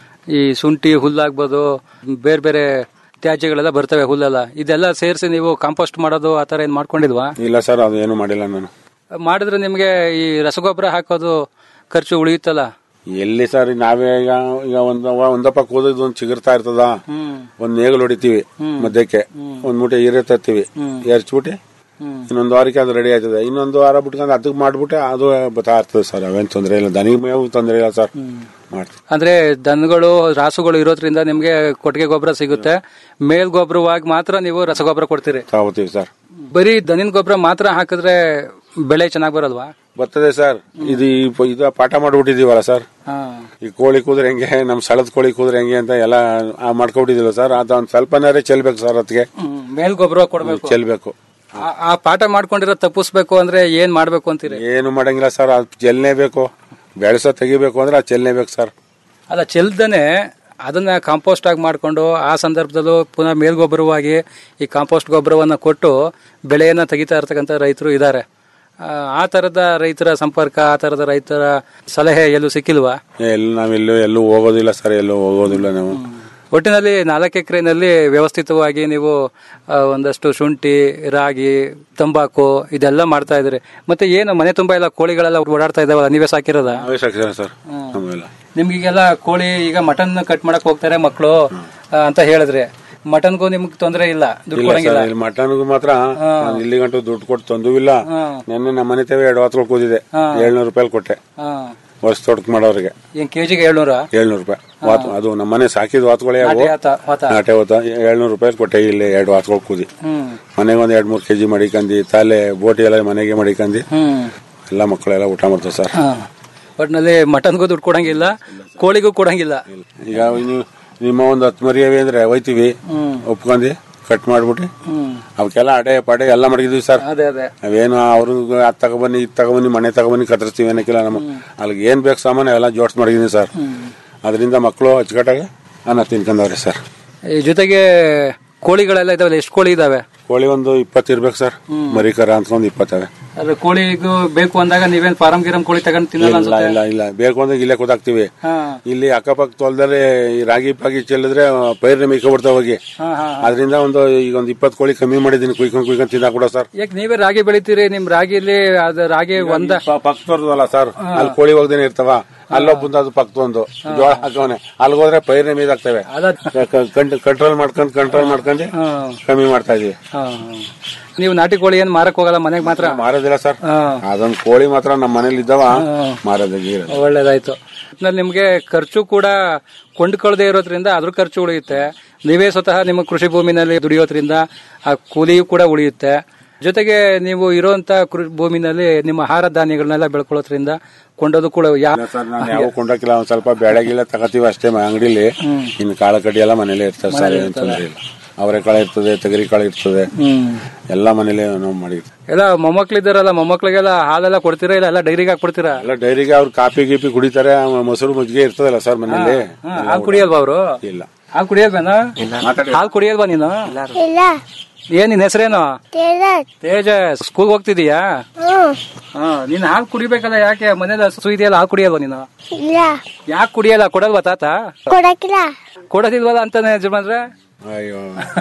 ಈ ಶುಂಠಿ ಹುಲ್ಲಾಗ್ಬೋದು ಬೇರೆ ಬೇರೆ ತ್ಯಾಜ್ಯಗಳೆಲ್ಲ ಬರ್ತವೆ ಹುಲ್ಲೆಲ್ಲ ಇದೆಲ್ಲ ಸೇರಿಸಿ ನೀವು ಕಾಂಪೋಸ್ಟ್ ಮಾಡೋದು ಆ ತರ ಏನ್ ಮಾಡ್ಕೊಂಡಿಲ್ವಾ ಇಲ್ಲ ಸರ್ ಅದು ಏನು ಮಾಡಿಲ್ಲ ನಾನು ಮಾಡಿದ್ರೆ ನಿಮ್ಗೆ ಈ ರಸಗೊಬ್ಬರ ಹಾಕೋದು ಖರ್ಚು ಉಳಿಯುತ್ತಲ್ಲ ಎಲ್ಲಿ ಸರ್ ನಾವೇ ಈಗ ಈಗ ಒಂದ್ ಒಂದಪ್ಪ ಕೂದದ್ದು ಒಂದ್ ಚಿಗುರ್ತಾ ಇರ್ತದ ಒಂದ್ ನೇಗಲ್ ಹೊಡಿತೀವಿ ಮಧ್ಯಕ್ಕೆ ಒಂದ್ ಮೂಟೆ ಹೀರೆ ತರ್ತೀವಿ ಎರ್ಚ್ಬಿಟ್ಟು ಇನ್ನೊಂದು ವಾರಕ್ಕೆ ಅದು ರೆಡಿ ಆಯ್ತದೆ ಇನ್ನೊಂದು ವಾರ ಬಿಟ್ಕೊಂಡು ಅದಕ್ಕೆ ಮಾಡ್ಬಿಟ್ಟೆ ಅದು ಬರ್ತಾ ಇರ್ತದೆ ಸರ್ ಅವೇನ್ ತೊಂದ್ರೆ ಇಲ್ಲ ದನಿಗೆ ಮೇವು ತೊಂದ್ರೆ ಇಲ್ಲ ಸರ್ ಮಾಡ್ತೀವಿ ಅಂದ್ರೆ ದನಗಳು ರಾಸುಗಳು ಇರೋದ್ರಿಂದ ನಿಮ್ಗೆ ಕೊಟ್ಟಿಗೆ ಗೊಬ್ಬರ ಸಿಗುತ್ತೆ ಮೇಲ್ ಗೊಬ್ಬರವಾಗಿ ಮಾತ್ರ ನೀವು ರಸಗೊಬ್ಬರ ಕೊಡ್ತೀರಿ ತಗೋತೀವಿ ಸರ್ ಬರೀ ದನಿನ ಗೊಬ್ಬರ ಮಾತ್ರ ಹಾಕಿದ್ರೆ ಬೆಳೆ ಚೆನ್ನಾಗ್ ಬರಲ್ವಾ ಬರ್ತದೆ ಸರ್ ಇದು ಈ ಪ- ಇದು ಪಾಠ ಮಾಡ್ಬಿಟ್ಟಿದೀವಲ್ಲ ಸರ್ ಹಾ ಈ ಕೋಳಿ ಕೂದ್ರೆ ಹೆಂಗೆ ನಮ್ ಸಳದ್ ಕೋಳಿ ಕೂದ್ರೆ ಹೆಂಗೆ ಅಂತ ಎಲ್ಲ ಆ ಮಾಡ್ಕೊಬಿಟ್ಟಿದಿಲ್ಲ ಸರ್ ಅದು ಒಂದ್ ಸ್ವಲ್ಪನಾರೇ ಚೆಲ್ಬೇಕು ಸರ್ ಅದಕ್ಕೆ ಮೇಲ್ ಗೊಬ್ಬರ ಕೊಡ್ಬೇಕು ಚೆಲ್ಬೇಕು ಆ- ಆ ಪಾಠ ಮಾಡ್ಕೊಂಡಿರೋ ತಪ್ಪಿಸ್ಬೇಕು ಅಂದ್ರೆ ಏನ್ ಮಾಡ್ಬೇಕು ಅಂತೀರಿ ಏನು ಮಾಡಂಗಿಲ್ಲ ಸರ್ ಅದು ಚೆಲ್ನೇ ಬೇಕು ಬೆಳೆಸೋ ತೆಗಿಬೇಕು ಅಂದ್ರೆ ಅದು ಚೆಲ್ನೇ ಬೇಕು ಸರ್ ಅಲ್ಲ ಚೆಲ್ದನೆ ಅದನ್ನ ಕಾಂಪೋಸ್ಟ್ ಆಗಿ ಮಾಡ್ಕೊಂಡು ಆ ಸಂದರ್ಭದಲ್ಲೂ ಪುನಃ ಮೇಲ್ಗೊಬ್ಬರವಾಗಿ ಈ ಕಾಂಪೋಸ್ಟ್ ಗೊಬ್ಬರವನ್ನ ಕೊಟ್ಟು ಬೆಳೆಯನ್ನ ತೆಗಿತಾ ಇರ್ತಕ್ಕಂಥ ರೈತರು ಇದ್ದಾರೆ ಆ ತರದ ರೈತರ ಸಂಪರ್ಕ ಆ ತರದ ರೈತರ ಸಲಹೆ ಎಲ್ಲೂ ಸಿಕ್ಕಿಲ್ವಾ ಎಲ್ಲಿ ನಾವೆಲ್ಲೂ ಎಲ್ಲೂ ಹೋಗೋದಿಲ್ಲ ಸರ್ ಎಲ್ಲೂ ಹೋಗೋದಿಲ್ಲ ನಾವು ಒಟ್ಟಿನಲ್ಲಿ ನಾಲ್ಕು ಎಕರೆನಲ್ಲಿ ವ್ಯವಸ್ಥಿತವಾಗಿ ನೀವು ಆ, ಒಂದಷ್ಟು ಶುಂಠಿ ರಾಗಿ ತಂಬಾಕು ಇದೆಲ್ಲ ಮಾಡ್ತಾ ಇದ್ರಿ ಮತ್ತೆ ಏನು ಮನೆ ತುಂಬಾ ಎಲ್ಲ ಕೋಳಿಗಳೆಲ್ಲ ಓಡಾಡ್ತಾ ಇದಾವಲ್ಲ ನೀವೇ ಸಾಕಿರೋದ ನಾವೇ ಸಾಕಿದ್ದಾರೆ ಸರ್ ನಮ್ಗೆಲ್ಲ ನಿಮ್ಗೀಗೆಲ್ಲ ಕೋಳಿ ಈಗ ಮಟನ್ ಕಟ್ ಮಾಡಕ್ ಹೋಗ್ತಾರೆ ಮಕ್ಕಳು ಅಂತ ಹೇಳಿದ್ರೆ ಮಟನ್ಗೂ ನಿಮ್ಗೆ ತೊಂದರೆ ಇಲ್ಲ ದುಡ್ಡು ಇಲ್ಲ ಕೊಡಂಗಿಲ್ಲ ಸರ್ ಇಲ್ಲಿ ಮಟನ್ಗೂ ಮಾತ್ರ ನಾನು ಇಲ್ಲಿ ಗಂಟು ದುಡ್ಡು ಕೊಟ್ಟು ತಂದೂ ಇಲ್ಲ ನೆನ್ನೆ ನಮ್ಮ ಮನೆ ತೇವೆ ಎರಡು ಹೊತ್ತು ಕೂದಿದೆ ಏಳ್ನೂರು ರೂಪಾಯಿ ಕೊಟ್ಟೆ ಹಾ. ವರ್ಷ ತೋಟಕ್ ಮಾಡೋರಿಗೆ ಏನ್ ಕೆಜಿಗೆ ಏಳ್ನೂರ ಏಳ್ನೂರು ರೂಪಾಯಿ ವಾತ್ ಅದು ನಮ್ಮನೆ ಸಾಕಿದ ವಾತ್ಗಳೇ ಅವು ನಾಟಿ ಆತ, ವಾತ. ನಾಟೆ ಹೋತ ಏಳ್ನೂರು ರೂಪಾಯಿ ಕೊಟ್ಟೆ ಇಲ್ಲಿ ಎರಡು ವಾತ್ಗಳು ಕೂದಿ ಹ್ಮ್ ಮನೆಗೆ ಒಂದ್ ಎರಡ್ ಮೂರ್ ಕೆಜಿ ಮಡಿಕಂದಿ ತಲೆ ಬೋಟಿ ಎಲ್ಲ ಮನೆಗೆ ಮಡಿಕಂದಿ ಹ್ಮ್ ಎಲ್ಲ ಮಕ್ಕಳೆಲ್ಲ ಊಟ ಮಾಡ್ತಾವೆ ಸರ್ ಹಾ. ಒಟ್ನಲ್ಲಿ ಮಟನ್ಗೂ ದುಡ್ಡು ಕೊಡಂಗಿಲ್ಲ ಕೋಳಿಗೂ ಕೊಡಂಗಿಲ್ಲ ಈಗ ನೀವು ನಿಮ್ಮ ಒಂದು ಹತ್ತು ಮರಿ ಅವೆ ಅಂದ್ರೆ ಒಯ್ತೀವಿ ಹ್ಮ್ ಒಪ್ಕೊಂಡಿ ಕಟ್ ಮಾಡ್ಬಿಟ್ಟು ಹ್ಮ್ ಅವಕ್ಕೆಲ್ಲ ಅಡೆ ಪಡೆ ಎಲ್ಲ ಮಡಗಿದ್ವಿ ಸರ್ ಅದೇ ಅದೇ ಅವೇನು ಅವ್ರು ಅದ್ ತಗೊಬನ್ನಿ ಇದ್ ತಗೊಬನ್ನಿ ಮನೆ ತಗೊಬನ್ನಿ ಕತ್ತರಿಸ್ತೀವಿ ಏನಕ್ಕಿಲ್ಲ ನಮ್ಮ ಅಲ್ಲಿಗೆ ಏನ್ ಬೇಕು ಸಾಮಾನು ಎಲ್ಲ ಜೋಡ್ಸ್ ಮಡಗಿದೀನಿ ಸರ್ ಅದರಿಂದ ಮಕ್ಕಳು ಅಚ್ಚುಕಟ್ಟಾಗಿ ಅನ್ನ ತಿನ್ಕೊಂಡವ್ರೆ ಸರ್ ಈ ಜೊತೆಗೆ ಕೋಳಿಗಳೆಲ್ಲ ಇದಾವೆ ಎಷ್ಟು ಕೋಳಿ ಇದಾವೆ ಕೋಳಿ ಒಂದು ಇಪ್ಪತ್ತು ಇರ್ಬೇಕು ಸರ್ ಮರಿ ಕರ ಅಂತ ಒಂದು ಇಪ್ಪತ್ತವೆ ಅದು ಕೋಳಿಗೂ ಬೇಕು ಅಂದಾಗ ನೀವೇನ್ ಫಾರಂ ಗಿರಂ ಕೋಳಿ ತಗೊಂಡ್ ತಿನ್ನಲ್ಲ ಇಲ್ಲ ಅನ್ಸುತ್ತೆ ಇಲ್ಲ ಇಲ್ಲ ಬೇಕು ಅಂದ್ರೆ ಇಲ್ಲೇ ಕೂತಾಕ್ತಿವಿ ಹಾ ಇಲ್ಲಿ ಅಕ್ಕಪಕ್ಕ ತೊಲ್ದಲ್ಲಿ ಈ ರಾಗಿ ಪಾಗಿ ಚೆಲ್ಲಿದ್ರೆ ಪೈರ್ನ ಮೇಯ್ಕೊಬಿಡ್ತಾವ ಹೋಗಿ ಹಾ ಹಾ ಅದರಿಂದ ಒಂದು ಈಗ ಒಂದು ಇಪ್ಪತ್ತು ಕೋಳಿ ಕಮ್ಮಿ ಮಾಡಿದೀನಿ ಕುಯ್ಕೊಂಡ್ ಕುಯ್ಕೊಂಡ್ ತಿನ್ನಾಕ ಕೂಡ ಸರ್ ಯಾಕೆ ನೀವೇ ರಾಗಿ ಬೆಳಿತೀರಿ ನಿಮ್ ರಾಗಿಲಿ ಅದು ರಾಗಿ ಒಂದ ಪಕ್ಕದವ್ರದಲ್ಲ ಸರ್ ಅಲ್ಲಿ ಕೋಳಿ ಹೋಗ್ದೇನೆ ಇರ್ತಾವ ಅಲ್ಲೊಬ್ಬಂದು ಅದು ಪಕ್ಕದೊಂದು ಜೋಳ ಹಾಕವನೆ ಅಲ್ಲಿ ಹೋದ್ರೆ ಪೈರ್ನ ಮೀದಾಗ್ತವೆ ಕಂಟ್ರೋಲ್ ಮಾಡ್ಕೊಂಡ್ ಕಂಟ್ರೋಲ್ ಮಾಡ್ಕೊಂಡು ಕಮ್ಮಿ ಮಾಡ್ತಾ ಇದೀವಿ ಹಾ, ಹಾ. ನೀವು ನಾಟಿ ಕೋಳಿ ಏನ್ ಮಾರಕ್ ಹೋಗಲ್ಲ ಮನೆಗ್ ಮಾತ್ರ ಮಾರೋದಿಲ್ಲ ಸರ್ ಅದೊಂದು ಕೋಳಿ ಮಾತ್ರ ನಮ್ಮ ಮನೇಲಿ ಇದ್ದಾವ ಮಾರೋದಿಲ್ಲ ಇರೋದು. ಒಳ್ಳೇದಾಯ್ತು ಒಟ್ನಲ್ಲಿ ನಿಮ್ಗೆ ಖರ್ಚು ಕೂಡ ಕೊಂಡ್ಕೊಳ್ದೇ ಇರೋದ್ರಿಂದ ಅದ್ರ ಖರ್ಚು ಉಳಿಯುತ್ತೆ ನೀವೇ ಸ್ವತಃ ನಿಮ್ಮ ಕೃಷಿ ಭೂಮಿನಲ್ಲಿ ದುಡಿಯೋದ್ರಿಂದ ಆ ಕೂಲಿಯೂ ಕೂಡ ಉಳಿಯುತ್ತೆ ಜೊತೆಗೆ ನೀವು ಇರುವಂತ ಕೃಷಿ ಭೂಮಿನಲ್ಲಿ ನಿಮ್ಮ ಆಹಾರ ಧಾನ್ಯಗಳನ್ನೆಲ್ಲ ಬೆಳ್ಕೊಳ್ಳೋದ್ರಿಂದ ಕೊಂಡೋದು ಕೂಡ ಯಾ ಇಲ್ಲ ಸರ್ ನಾನು ಯಾವ ಕೊಂಡಕ್ಕಿಲ್ಲ ಒಂದ್ ಸ್ವಲ್ಪ ಬೆಳೆಗಿಲ್ಲ ತಗೋತೀವಿ ಅಷ್ಟೇ ಮ- ಅಂಗಡಿಲಿ ಇನ್ನು ಕಾಳ ಕಡ್ಡಿ ಎಲ್ಲ ಮನೇಲೆ ಇರ್ತದೆ ಸರ್ ಏನ್ ತೊಂದ್ರೆ ಇಲ್ಲ ಅವರೆಕಾಳು ಇರ್ತದೆ ತೊಗರಿ ಕಾಳು ಇರ್ತದೆ ಹ್ಮ್ ಎಲ್ಲ ಮನೇಲೆ ನಾವು ಮಾಡಿರ್ತೀವಿ ಎಲ್ಲ ಮೊಮ್ಮಕ್ಳಿದ್ದಾರಲ್ಲ ಮೊಮ್ಮಕ್ಳಿಗೆಲ್ಲ ಹಾಲೆಲ್ಲ ಕೊಡ್ತೀರಾ ಇಲ್ಲ ಎಲ್ಲ ಡೈರಿಗೆ ಹಾಕ್ಬಿಡ್ತೀರಾ ಎಲ್ಲ ಡೈರಿಗೆ ಅವ್ರು ಕಾಫಿ ಗೀಪಿ ಕುಡಿತಾರೆ ಆ ಮೊಸರು ಮಜ್ಜಿಗೆ ಇರ್ತದಲ್ಲ ಸರ್ ಮನೇಲಿ ಹಾ, ಹಾಲು ಕುಡಿಯಲ್ವಾ ಅವರು ಇಲ್ಲ ಹಾಲು ಕುಡಿಯಲ್ವೇನೋ ಹಾಲು ಕುಡಿಯಲ್ವಾ ನೀನು ಇಲ್ಲ ಏನ್ ನಿನ್ ಹೆಸರೇನು ತೇಜ ತೇಜ ಸ್ಕೂಲ್ ಹೋಗ್ತಿದೀಯಾ ಹಾ ನೀನ್ ಹಾಲು ಕುಡಿಬೇಕಲ್ಲ ಯಾಕೆ ಮನೇಲಿ ಹಸು ಇದೆಯಲ್ಲ ಹಾಲು ಕುಡಿಯಲ್ವಾ ನೀನು ಇಲ್ಲ ಯಾಕೆ ಕುಡಿಯಲ್ಲ ಕೊಡಲ್ವಾ ತಾತ ಕೊಡಕ್ಕಿಲ್ಲ ಕೊಡೋದಿಲ್ವಲ್ಲ ಅಂತಾನೆ ಯಜಮಾನ್ರೆ ಅಯ್ಯೋ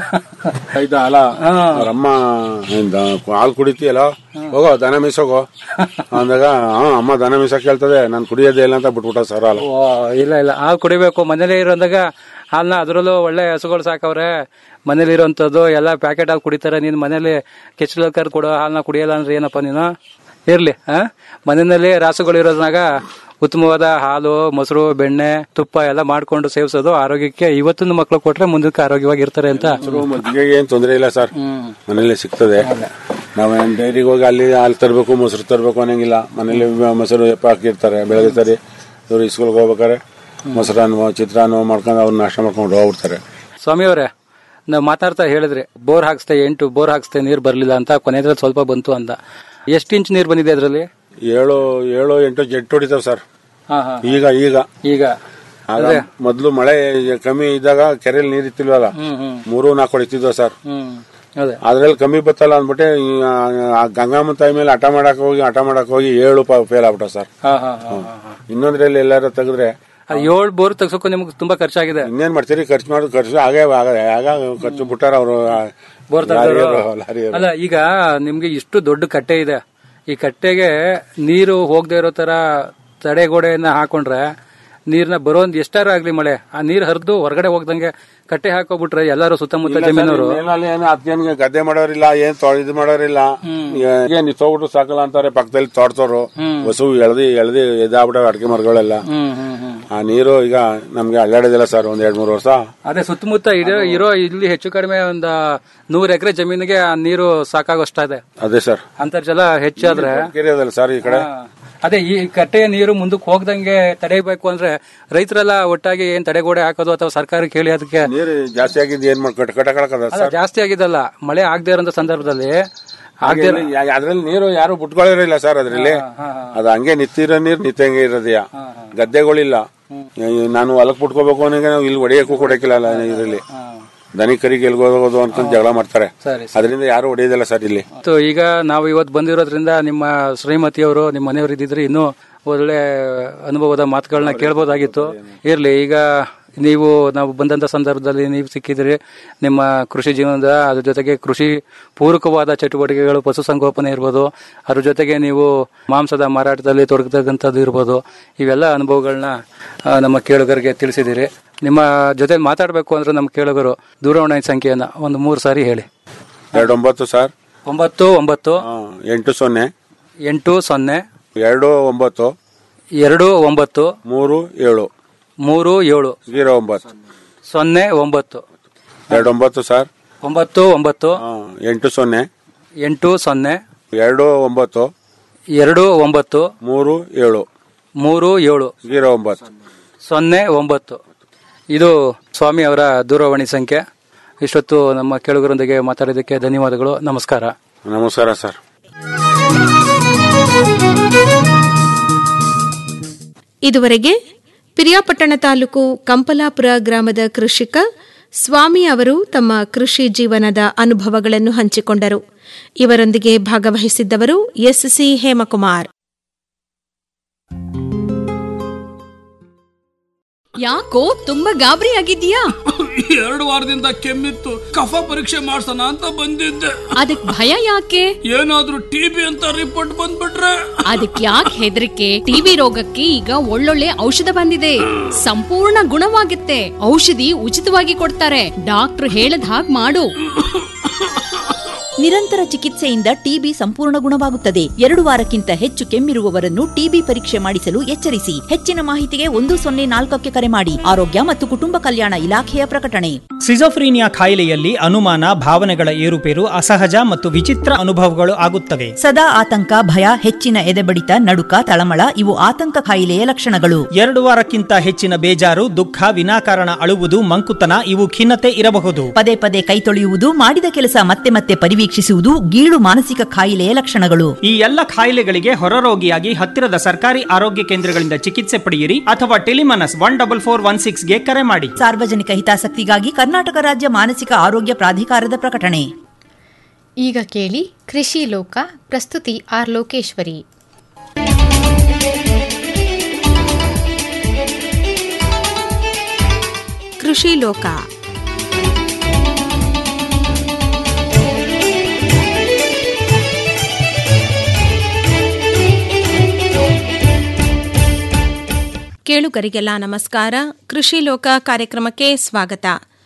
ಆಯ್ತಾ ಅಲ್ಲ ಅವ್ರಮ್ಮ ಏನ್ ದ- ಹಾಲು ಕುಡಿತೀಯಲ್ಲ ಹೋಗೋ ದನ ಮೀಸೋಗೋ ಅಂದಾಗ ಹಾ ಅಮ್ಮ ದನ ಮೀಸಕ್ ಹೇಳ್ತದೆ ನಾನು ಕುಡಿಯೋದೇ ಇಲ್ಲ ಅಂತ ಬಿಟ್ಬಿಟ್ಟ ಸರ್ ಹಾಲು ಓ ಇಲ್ಲ ಇಲ್ಲ ಹಾಲು ಕುಡಿಬೇಕು ಮನೇಲಿ ಇರೋದಾಗ ಹಾಲ್ನ ಅದರಲ್ಲೂ ಒಳ್ಳೆ ಹಸುಗಳು ಸಾಕವ್ರೆ ಮನೇಲಿ ಇರೋಂಥದ್ದು ಎಲ್ಲ ಪ್ಯಾಕೆಟ್ ಹಾಲು ಕುಡಿತಾರೆ ನೀನ್ ಮನೇಲಿ ಕೆಚ್ಚಲ ಕರ್ ಕೊಡೋ ಹಾಲ್ನ ಕುಡಿಯಲ್ಲ ಅಂದ್ರೆ ಏನಪ್ಪ ನೀನು ಇರ್ಲಿ ಆ ಮನೆಯಲ್ಲಿ ರಾಸುಗಳು ಇರೋದ್ರಾಗ ಉತ್ತಮವಾದ ಹಾಲು ಮೊಸರು ಬೆಣ್ಣೆ ತುಪ್ಪ ಎಲ್ಲ ಮಾಡ್ಕೊಂಡು ಸೇವಿಸೋದು ಆರೋಗ್ಯಕ್ಕೆ ಇವತ್ತಿನ ಮಕ್ಕಳು ಕೊಟ್ರೆ ಮುಂದಕ್ಕೆ ಆರೋಗ್ಯವಾಗಿ ಇರ್ತಾರೆ ಅಂತ ಮೊಸರು ಮಜ್ಜಿಗೆಗೆ ಏನ್ ತೊಂದರೆ ಇಲ್ಲ ಸರ್ ಮನೇಲೆ ಸಿಗ್ತದೆ ನಾವೇನ್ ಡೈರಿಗೆ ಹೋಗಿ ಅಲ್ಲಿ ಹಾಲು ತರಬೇಕು ಮೊಸರು ತರಬೇಕು ಅನ್ನಂಗಿಲ್ಲ ಮನೇಲಿ ಮೊಸರು ಎಪ್ಪ ಹಾಕಿರ್ತಾರೆ ಬೆಳಗ್ಗೆ ತರಿ ಇವ್ರು ಸ್ಕೂಲ್ಗೆ ಹೋಗ್ಬೇಕಾರೆ ಮೊಸರನ್ನು ಚಿತ್ರಾನ್ನ ಮಾಡ್ಕೊಂಡು ಅವ್ರು ನಾಷ್ಟ ಮಾಡ್ಕೊಂಡು ಹೋಗ್ಬಿಡ್ತಾರೆ ಸ್ವಾಮಿಯವರೇ ನಾವು ಮಾತಾಡ್ತಾ ಹೇಳಿದ್ರಿ ಬೋರ್ ಹಾಕ್ಸ್ತೆ ಎಂಟು ಬೋರ್ ಹಾಕ್ಸ್ತೆ ನೀರು ಬರ್ಲಿಲ್ಲ ಅಂತ ಕೊನೆದ್ರಲ್ಲಿ ಸ್ವಲ್ಪ ಬಂತು ಅಂತ ಎಷ್ಟು ಇಂಚ್ ನೀರು ಬಂದಿದೆ ಅದರಲ್ಲಿ ಏಳು ಏಳು ಎಂಟು ಜೆಟ್ ಹೊಡಿತಾವ್ ಸರ್ ಹಾ ಹಾ ಈಗ ಈಗ ಈಗ ಆಗ ಮೊದ್ಲು ಮಳೆ ಕಮ್ಮಿ ಇದ್ದಾಗ ಕೆರೆಯಲ್ಲಿ ನೀರ್ ಇತ್ತಿಲ್ವಲ್ಲ ಹ್ಮ್ ಹ್ಮ್ ಮೂರು ನಾಲ್ಕು ಹೊಡಿತಿದ್ವ ಸರ್ ಹ್ಮ್ ಅದೇ ಅದ್ರಲ್ಲಿ ಕಮ್ಮಿ ಬತ್ತಲ್ಲ ಅಂದ್ಬಿಟ್ಟೆ ಈ, ಆ ಗಂಗಾಮನ್ ತಾಯಿ ಮೇಲೆ ಹಠ ಮಾಡಕ್ ಹೋಗಿ ಹಠ ಮಾಡಕ್ ಹೋಗಿ ಏಳು ಫೇಲ್ ಆಗ್ಬಿಟ್ಟ ಸರ್ ಹಾ ಹಾ ಹಾ ಹಾ ಇನ್ನೊಂದ್ರಲ್ಲಿ ಎಲ್ಲಾರು ತೆಗೆದ್ರೆ ಅದು ಏಳು ಬೋರ್ ತೆಗ್ಸೋಕು ನಿಮ್ಗೆ ತುಂಬಾ ಖರ್ಚಾಗಿದೆ ಇನ್ನೇನ್ ಮಾಡ್ತೀರಿ ಖರ್ಚು ಮಾಡೋದು ಖರ್ಚು ಆಗೇ ಆಗ ಆಗ ಖರ್ಚು ಬಿಟ್ಟಾರ ಅವರು ಬೋರ್ ತೆಗ್ದವ್ರು? ಅಲ್ಲ ಈಗ ನಿಮ್ಗೆ ಇಷ್ಟು ದೊಡ್ಡ ಕಟ್ಟೆ ಇದೆ ಈ ಕಟ್ಟೆಗೆ ನೀರು ಹೋಗದೆ ಇರೋ ತರ ತಡೆಗೋಡೆಯನ್ನ ಹಾಕೊಂಡ್ರೆ ನೀರ್ನ ಬರೋಂದ್ ಎಷ್ಟಾರ ಆಗ್ಲಿ ಮಳೆ ಆ ನೀರ್ ಹರಿದು ಹೊರಗಡೆ ಹೋಗ್ದಂಗೆ ಕಟ್ಟೆ ಹಾಕೋಬಿಟ್ರೆ ಎಲ್ಲಾರು ಸುತ್ತಮುತ್ತ ಜಮೀನವರು ಏನು ಅದ್ಕೇನು ಗದ್ದೆ ಮಾಡೋರಿಲ್ಲ ಏನ್ ತೊ- ಇದು ಮಾಡೋರಿಲ್ಲ ಏನ್ ತೋಗ್ಬಿಟ್ಟು ಸಾಕಲ್ಲ ಅಂತಾರೆ ಪಕ್ಕದಲ್ಲಿ ತೋಡ್ತವ್ರು ಹೊಸು ಎಳ್ದಿ ಎಳ್ದಿ ಎದ್ದಾಗ್ಬಿಟ್ಟಾವ ಅಡಿಕೆ ಮರಗಳೆಲ್ಲ ಹ್ಮ್ ಹ್ಮ್ ಹ್ಮ್ ಆ ನೀರು ಈಗ ನಮ್ಗೆ ಅಲ್ಲಾಡೋದಿಲ್ಲ ಸರ್ ಒಂದ್ ಎರಡ್ ಮೂರು ವರ್ಷ ಅದೇ ಸುತ್ತಮುತ್ತ ಇರೋ ಇರೋ ಇಲ್ಲಿ ಹೆಚ್ಚು ಕಡಿಮೆ ಒಂದ್ ನೂರ್ ಎಕರೆ ಜಮೀನಿಗೆ ಆ ನೀರು ಸಾಕಾಗೋಷ್ಟಿದೆ ಅದೇ ಸರ್ ಅಂತರ್ಜಲ ಹೆಚ್ಚಾದ್ರೆ ಕೆರೆ ಅದಲ್ಲ ಸರ್ ಈ ಕಡೆ ಅದೇ ಈ ಕಟ್ಟೆಯ ನೀರು ಮುಂದಕ್ಕೆ ಹೋಗ್ದಂಗೆ ತಡೆಯಬೇಕು ಅಂದ್ರೆ ರೈತರೆಲ್ಲ ಒಟ್ಟಾಗಿ ಏನ್ ತಡೆಗೋಡೆ ಹಾಕೋದು ಅಥವಾ ಸರ್ಕಾರ ಕೇಳಿ ಅದಕ್ಕೆ ನೀರು ಜಾಸ್ತಿ ಆಗಿದ್ದು ಏನ್ ಮಾಡಿ ಕಟ್ಟ ಕಟ್ಟಕದ ಅಲ್ಲ ಸರ್ ಜಾಸ್ತಿ ಆಗಿದಲ್ಲ ಮಳೆ ಆಗದೆ ಇರೋ ಸಂದರ್ಭದಲ್ಲಿ ಆಗದೆ ಅದ್ರಲ್ಲಿ ನೀರು ಯಾರು ಬಿಟ್ಕೊಳ್ಳಿರಲಿಲ್ಲ ಸರ್ ಅದ್ರಲ್ಲಿ ಅದು ಹಂಗೆ ನಿಂತಿರೋ ನೀರು ನಿಂತಂಗೆ ಇರೋದೆಯ ಗದ್ದೆಗಳಿಲ್ಲ ಈ- ನಾನು ಹೊಲಕ್ ಬಿಟ್ಕೋಬೇಕು ಅನ್ನಂಗೆ ನಾವು ಇಲ್ಲಿ ಹೊಡೆಯಕ್ಕೂ ಕೊಡಕ್ಕಿಲ್ಲ ಅಲ್ಲ ಇದರಲ್ಲಿ ದನಿ ಕರಿಗೆ ಎಲ್ಗ್ ಹೋಗೋದು ಅನ್ಕೊಂಡ್ ಜಗಳ ಮಾಡ್ತಾರೆ ಸರಿ ಅದರಿಂದ ಯಾರು ಹೊಡೆಯೋದಿಲ್ಲ ಸರ್ ಇಲ್ಲಿ ಮತ್ತು ಈಗ ನಾವು ಇವತ್ತು ಬಂದಿರೋದ್ರಿಂದ ನಿಮ್ಮ ಶ್ರೀಮತಿಯವರು ನಿಮ್ಮ ಮನೆಯವರು ಇದ್ದಿದ್ರೆ ಇನ್ನೂ ಒಳ್ಳೆ ಅನುಭವದ ಮಾತುಗಳನ್ನ ಕೇಳ್ಬೋದಾಗಿತ್ತು ಇರ್ಲಿ ಈಗ ನೀವು ನಾವು ಬಂದಂತ ಸಂದರ್ಭದಲ್ಲಿ ನೀವು ಸಿಕ್ಕಿದ್ರಿ ನಿಮ್ಮ ಕೃಷಿ ಜೀವನದ ಅದ್ರ ಜೊತೆಗೆ ಕೃಷಿ ಪೂರಕವಾದ ಚಟುವಟಿಕೆಗಳು ಪಶುಸಂಗೋಪನೆ ಇರ್ಬೋದು ಅದ್ರ ಜೊತೆಗೆ ನೀವು ಮಾಂಸದ ಮಾರಾಟದಲ್ಲಿ ತೊಡಗತಕ್ಕಂಥದ್ದು ಇರ್ಬೋದು ಇವೆಲ್ಲ ಅನುಭವಗಳನ್ನ ಆ, ನಮ್ಮ ಕೇಳುಗರಿಗೆ ತಿಳಿಸಿದಿರಿ ನಿಮ್ಮ ಜೊತೆ ಮಾತಾಡಬೇಕು ಅಂದ್ರೆ ನಮ್ಮ ಕೇಳುಗರು ದೂರವಾಣಿ ಸಂಖ್ಯೆಯನ್ನ ಒಂದು ಮೂರು ಸಾರಿ ಹೇಳಿ ಎರಡು ಒಂಬತ್ತು ಸರ್ ಒಂಬತ್ತು ಒಂಬತ್ತು ಎಂಟು ಸೊನ್ನೆ ಎಂಟು ಸೊನ್ನೆ ಎರಡು ಒಂಬತ್ತು ಎರಡು ಒಂಬತ್ತು ಮೂರು ಏಳು ಮೂರು ಏಳು ಜೀರೋ ಒಂಬತ್ತು ಸೊನ್ನೆ ಒಂಬತ್ತು ಎರಡು ಒಂಬತ್ತು ಸರ್ ಒಂಬತ್ತು ಒಂಬತ್ತು ಎಂಟು ಸೊನ್ನೆ ಎಂಟು ಸೊನ್ನೆ ಎರಡು ಒಂಬತ್ತು ಎರಡು ಒಂಬತ್ತು ಮೂರು ಏಳು ಮೂರು ಏಳು ಜೀರೋ ಒಂಬತ್ತು ಸೊನ್ನೆ ಒಂಬತ್ತು ಇದು ಸ್ವಾಮಿ ಅವರ ದೂರವಾಣಿ ಸಂಖ್ಯೆ ಇಷ್ಟೊತ್ತು ನಮ್ಮ ಕೇಳುಗರೊಂದಿಗೆ ಮಾತಾಡಿದ್ದಕ್ಕೆ ಧನ್ಯವಾದಗಳು ನಮಸ್ಕಾರ ನಮಸ್ಕಾರ ಸರ್ ಇದುವರೆಗೆ ಪಿರಿಯಾಪಟ್ಟಣ ತಾಲೂಕು ಕಂಪಲಾಪುರ ಗ್ರಾಮದ ಕೃಷಿಕ ಸ್ವಾಮಿ ಅವರು ತಮ್ಮ ಕೃಷಿ ಜೀವನದ ಅನುಭವಗಳನ್ನು ಹಂಚಿಕೊಂಡರು ಇವರೊಂದಿಗೆ ಭಾಗವಹಿಸಿದ್ದವರು ಎಸ್ಸಿ ಹೇಮಕುಮಾರ್ ಯಾಕೋ ತುಂಬಾ ಗಾಬರಿ ಆಗಿದ್ಯಾ ಎರಡು ವಾರದಿಂದ ಕೆಮ್ಮಿತ್ತು ಕಫ ಪರೀಕ್ಷೆ ಮಾಡ್ಸೋಣ ಅಂತ ಬಂದಿದ್ದೆ ಅದಕ್ ಭಯ ಯಾಕೆ ಏನಾದ್ರೂ ಟಿಬಿ ಅಂತ ರಿಪೋರ್ಟ್ ಬಂದ್ಬಿಟ್ರೆ ಅದಕ್ ಯಾಕೆ ಹೆದರಿಕೆ ಟಿವಿ ರೋಗಕ್ಕೆ ಈಗ ಒಳ್ಳೊಳ್ಳೆ ಔಷಧ ಬಂದಿದೆ ಸಂಪೂರ್ಣ ಗುಣವಾಗುತ್ತೆ ಔಷಧಿ ಉಚಿತವಾಗಿ ಕೊಡ್ತಾರೆ ಡಾಕ್ಟರ್ ಹೇಳದ ಹಾಗ್ ಮಾಡು ನಿರಂತರ ಚಿಕಿತ್ಸೆಯಿಂದ ಟಿಬಿ ಸಂಪೂರ್ಣ ಗುಣವಾಗುತ್ತದೆ ಎರಡು ವಾರಕ್ಕಿಂತ ಹೆಚ್ಚು ಕೆಮ್ಮಿರುವವರನ್ನು ಟಿಬಿ ಪರೀಕ್ಷೆ ಮಾಡಿಸಲು ಎಚ್ಚರಿಸಿ ಹೆಚ್ಚಿನ ಮಾಹಿತಿಗೆ ಒಂದು ಸೊನ್ನೆ ನಾಲ್ಕಕ್ಕೆ ಕರೆ ಮಾಡಿ ಆರೋಗ್ಯ ಮತ್ತು ಕುಟುಂಬ ಕಲ್ಯಾಣ ಇಲಾಖೆಯ ಪ್ರಕಟಣೆ ಸಿಜೋಫ್ರೀನಿಯಾ ಕಾಯಿಲೆಯಲ್ಲಿ ಅನುಮಾನ ಭಾವನೆಗಳ ಏರುಪೇರು ಅಸಹಜ ಮತ್ತು ವಿಚಿತ್ರ ಅನುಭವಗಳು ಆಗುತ್ತವೆ ಸದಾ ಆತಂಕ ಭಯ ಹೆಚ್ಚಿನ ಎದೆಬಡಿತ ನಡುಕ ತಳಮಳ ಇವು ಆತಂಕ ಕಾಯಿಲೆಯ ಲಕ್ಷಣಗಳು ಎರಡು ವಾರಕ್ಕಿಂತ ಹೆಚ್ಚಿನ ಬೇಜಾರು ದುಃಖ ವಿನಾಕಾರಣ ಅಳುವುದು ಮಂಕುತನ ಇವು ಖಿನ್ನತೆ ಇರಬಹುದು ಪದೇ ಪದೇ ಕೈ ತೊಳೆಯುವುದು ಮಾಡಿದ ಕೆಲಸ ಮತ್ತೆ ಮತ್ತೆ ಪರಿವೀಕ್ಷಿಸುವುದು ಗೀಳು ಮಾನಸಿಕ ಕಾಯಿಲೆಯ ಲಕ್ಷಣಗಳು ಈ ಎಲ್ಲ ಕಾಯಿಲೆಗಳಿಗೆ ಹೊರರೋಗಿಯಾಗಿ ಹತ್ತಿರದ ಸರ್ಕಾರಿ ಆರೋಗ್ಯ ಕೇಂದ್ರಗಳಿಂದ ಚಿಕಿತ್ಸೆ ಪಡೆಯಿರಿ ಅಥವಾ Telemanas one double four one ಸಿಕ್ಸ್ಗೆ ಕರೆ ಮಾಡಿ ಸಾರ್ವಜನಿಕ ಹಿತಾಸಕ್ತಿಗಾಗಿ ಕರ್ನಾಟಕ ರಾಜ್ಯ ಮಾನಸಿಕ ಆರೋಗ್ಯ ಪ್ರಾಧಿಕಾರದ ಪ್ರಕಟಣೆ ಈಗ ಕೇಳಿ ಕೃಷಿ ಲೋಕ ಪ್ರಸ್ತುತಿ ಆರ್ ಲೋಕೇಶ್ವರಿ ಕೃಷಿ ಲೋಕ ಕೇಳುಗರಿಗೆಲ್ಲ ನಮಸ್ಕಾರ ಕೃಷಿ ಲೋಕ ಕಾರ್ಯಕ್ರಮಕ್ಕೆ ಸ್ವಾಗತ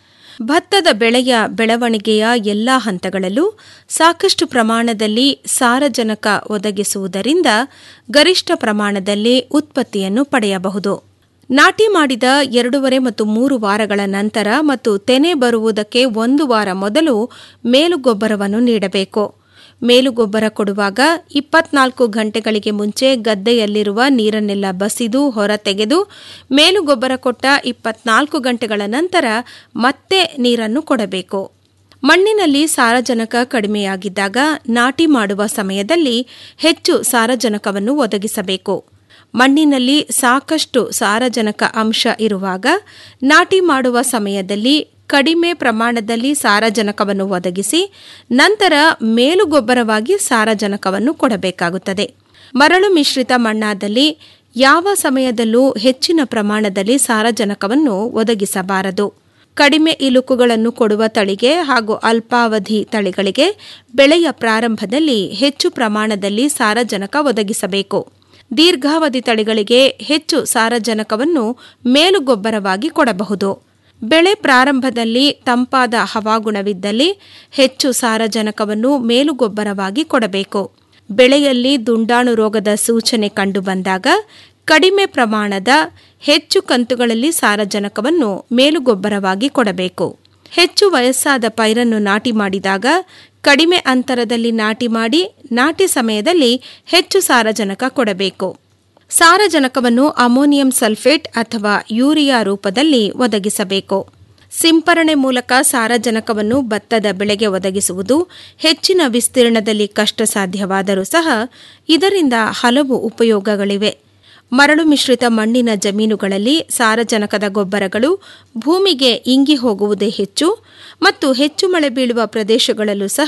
ಭತ್ತದ ಬೆಳೆಯ ಬೆಳವಣಿಗೆಯ ಎಲ್ಲ ಹಂತಗಳಲ್ಲೂ ಸಾಕಷ್ಟು ಪ್ರಮಾಣದಲ್ಲಿ ಸಾರಜನಕ ಒದಗಿಸುವುದರಿಂದ ಗರಿಷ್ಠ ಪ್ರಮಾಣದಲ್ಲಿ ಉತ್ಪತ್ತಿಯನ್ನು ಪಡೆಯಬಹುದು ನಾಟಿ ಮಾಡಿದ ಎರಡೂವರೆ ಮತ್ತು ಮೂರು ವಾರಗಳ ನಂತರ ಮತ್ತು ತೆನೆ ಬರುವುದಕ್ಕೆ ಒಂದು ವಾರ ಮೊದಲು ಮೇಲುಗೊಬ್ಬರವನ್ನು ನೀಡಬೇಕು ಮೇಲುಗೊಬ್ಬರ ಕೊಡುವಾಗ ಇಪ್ಪತ್ನಾಲ್ಕು ಗಂಟೆಗಳಿಗೆ ಮುಂಚೆ ಗದ್ದೆಯಲ್ಲಿರುವ ನೀರನ್ನೆಲ್ಲ ಬಸಿದು ಹೊರತೆಗೆದು ಮೇಲುಗೊಬ್ಬರ ಕೊಟ್ಟ ಇಪ್ಪತ್ನಾಲ್ಕು ಗಂಟೆಗಳ ನಂತರ ಮತ್ತೆ ನೀರನ್ನು ಕೊಡಬೇಕು ಮಣ್ಣಿನಲ್ಲಿ ಸಾರಜನಕ ಕಡಿಮೆಯಾಗಿದ್ದಾಗ ನಾಟಿ ಮಾಡುವ ಸಮಯದಲ್ಲಿ ಹೆಚ್ಚು ಸಾರಜನಕವನ್ನು ಒದಗಿಸಬೇಕು ಮಣ್ಣಿನಲ್ಲಿ ಸಾಕಷ್ಟು ಸಾರಜನಕ ಅಂಶ ಇರುವಾಗ ನಾಟಿ ಮಾಡುವ ಸಮಯದಲ್ಲಿ ಕಡಿಮೆ ಪ್ರಮಾಣದಲ್ಲಿ ಸಾರಜನಕವನ್ನು ಒದಗಿಸಿ ನಂತರ ಮೇಲುಗೊಬ್ಬರವಾಗಿ ಸಾರಜನಕವನ್ನು ಕೊಡಬೇಕಾಗುತ್ತದೆ ಮರಳು ಮಿಶ್ರಿತ ಮಣ್ಣಾದಲ್ಲಿ ಯಾವ ಸಮಯದಲ್ಲೂ ಹೆಚ್ಚಿನ ಪ್ರಮಾಣದಲ್ಲಿ ಸಾರಜನಕವನ್ನು ಒದಗಿಸಬಾರದು ಕಡಿಮೆ ಇಲುಕುಗಳನ್ನು ಕೊಡುವ ತಳಿಗೆ ಹಾಗೂ ಅಲ್ಪಾವಧಿ ತಳಿಗಳಿಗೆ ಬೆಳೆಯ ಪ್ರಾರಂಭದಲ್ಲಿ ಹೆಚ್ಚು ಪ್ರಮಾಣದಲ್ಲಿ ಸಾರಜನಕ ಒದಗಿಸಬೇಕು ದೀರ್ಘಾವಧಿ ತಳಿಗಳಿಗೆ ಹೆಚ್ಚು ಸಾರಜನಕವನ್ನು ಮೇಲುಗೊಬ್ಬರವಾಗಿ ಕೊಡಬಹುದು ಬೆಳೆ ಪ್ರಾರಂಭದಲ್ಲಿ ತಂಪಾದ ಹವಾಗುಣವಿದ್ದಲ್ಲಿ ಹೆಚ್ಚು ಸಾರಜನಕವನ್ನು ಮೇಲುಗೊಬ್ಬರವಾಗಿ ಕೊಡಬೇಕು ಬೆಳೆಯಲ್ಲಿ ದುಂಡಾಣು ರೋಗದ ಸೂಚನೆ ಕಂಡುಬಂದಾಗ ಕಡಿಮೆ ಪ್ರಮಾಣದ ಹೆಚ್ಚು ಕಂತುಗಳಲ್ಲಿ ಸಾರಜನಕವನ್ನು ಮೇಲುಗೊಬ್ಬರವಾಗಿ ಕೊಡಬೇಕು ಹೆಚ್ಚು ವಯಸ್ಸಾದ ಪೈರನ್ನು ನಾಟಿ ಮಾಡಿದಾಗ ಕಡಿಮೆ ಅಂತರದಲ್ಲಿ ನಾಟಿ ಮಾಡಿ ನಾಟಿ ಸಮಯದಲ್ಲಿ ಹೆಚ್ಚು ಸಾರಜನಕ ಕೊಡಬೇಕು ಸಾರಜನಕವನ್ನು ಅಮೋನಿಯಂ ಸಲ್ಫೇಟ್ ಅಥವಾ ಯೂರಿಯಾ ರೂಪದಲ್ಲಿ ಒದಗಿಸಬೇಕು ಸಿಂಪರಣೆ ಮೂಲಕ ಸಾರಜನಕವನ್ನು ಭತ್ತದ ಬೆಳೆಗೆ ಒದಗಿಸುವುದು ಹೆಚ್ಚಿನ ವಿಸ್ತೀರ್ಣದಲ್ಲಿ ಕಷ್ಟ ಸಾಧ್ಯವಾದರೂ ಸಹ ಇದರಿಂದ ಹಲವು ಉಪಯೋಗಗಳಿವೆ ಮರಳು ಮಿಶ್ರಿತ ಮಣ್ಣಿನ ಜಮೀನುಗಳಲ್ಲಿ ಸಾರಜನಕದ ಗೊಬ್ಬರಗಳು ಭೂಮಿಗೆ ಇಂಗಿ ಹೋಗುವುದೇ ಹೆಚ್ಚು ಮತ್ತು ಹೆಚ್ಚು ಮಳೆ ಬೀಳುವ ಪ್ರದೇಶಗಳಲ್ಲೂ ಸಹ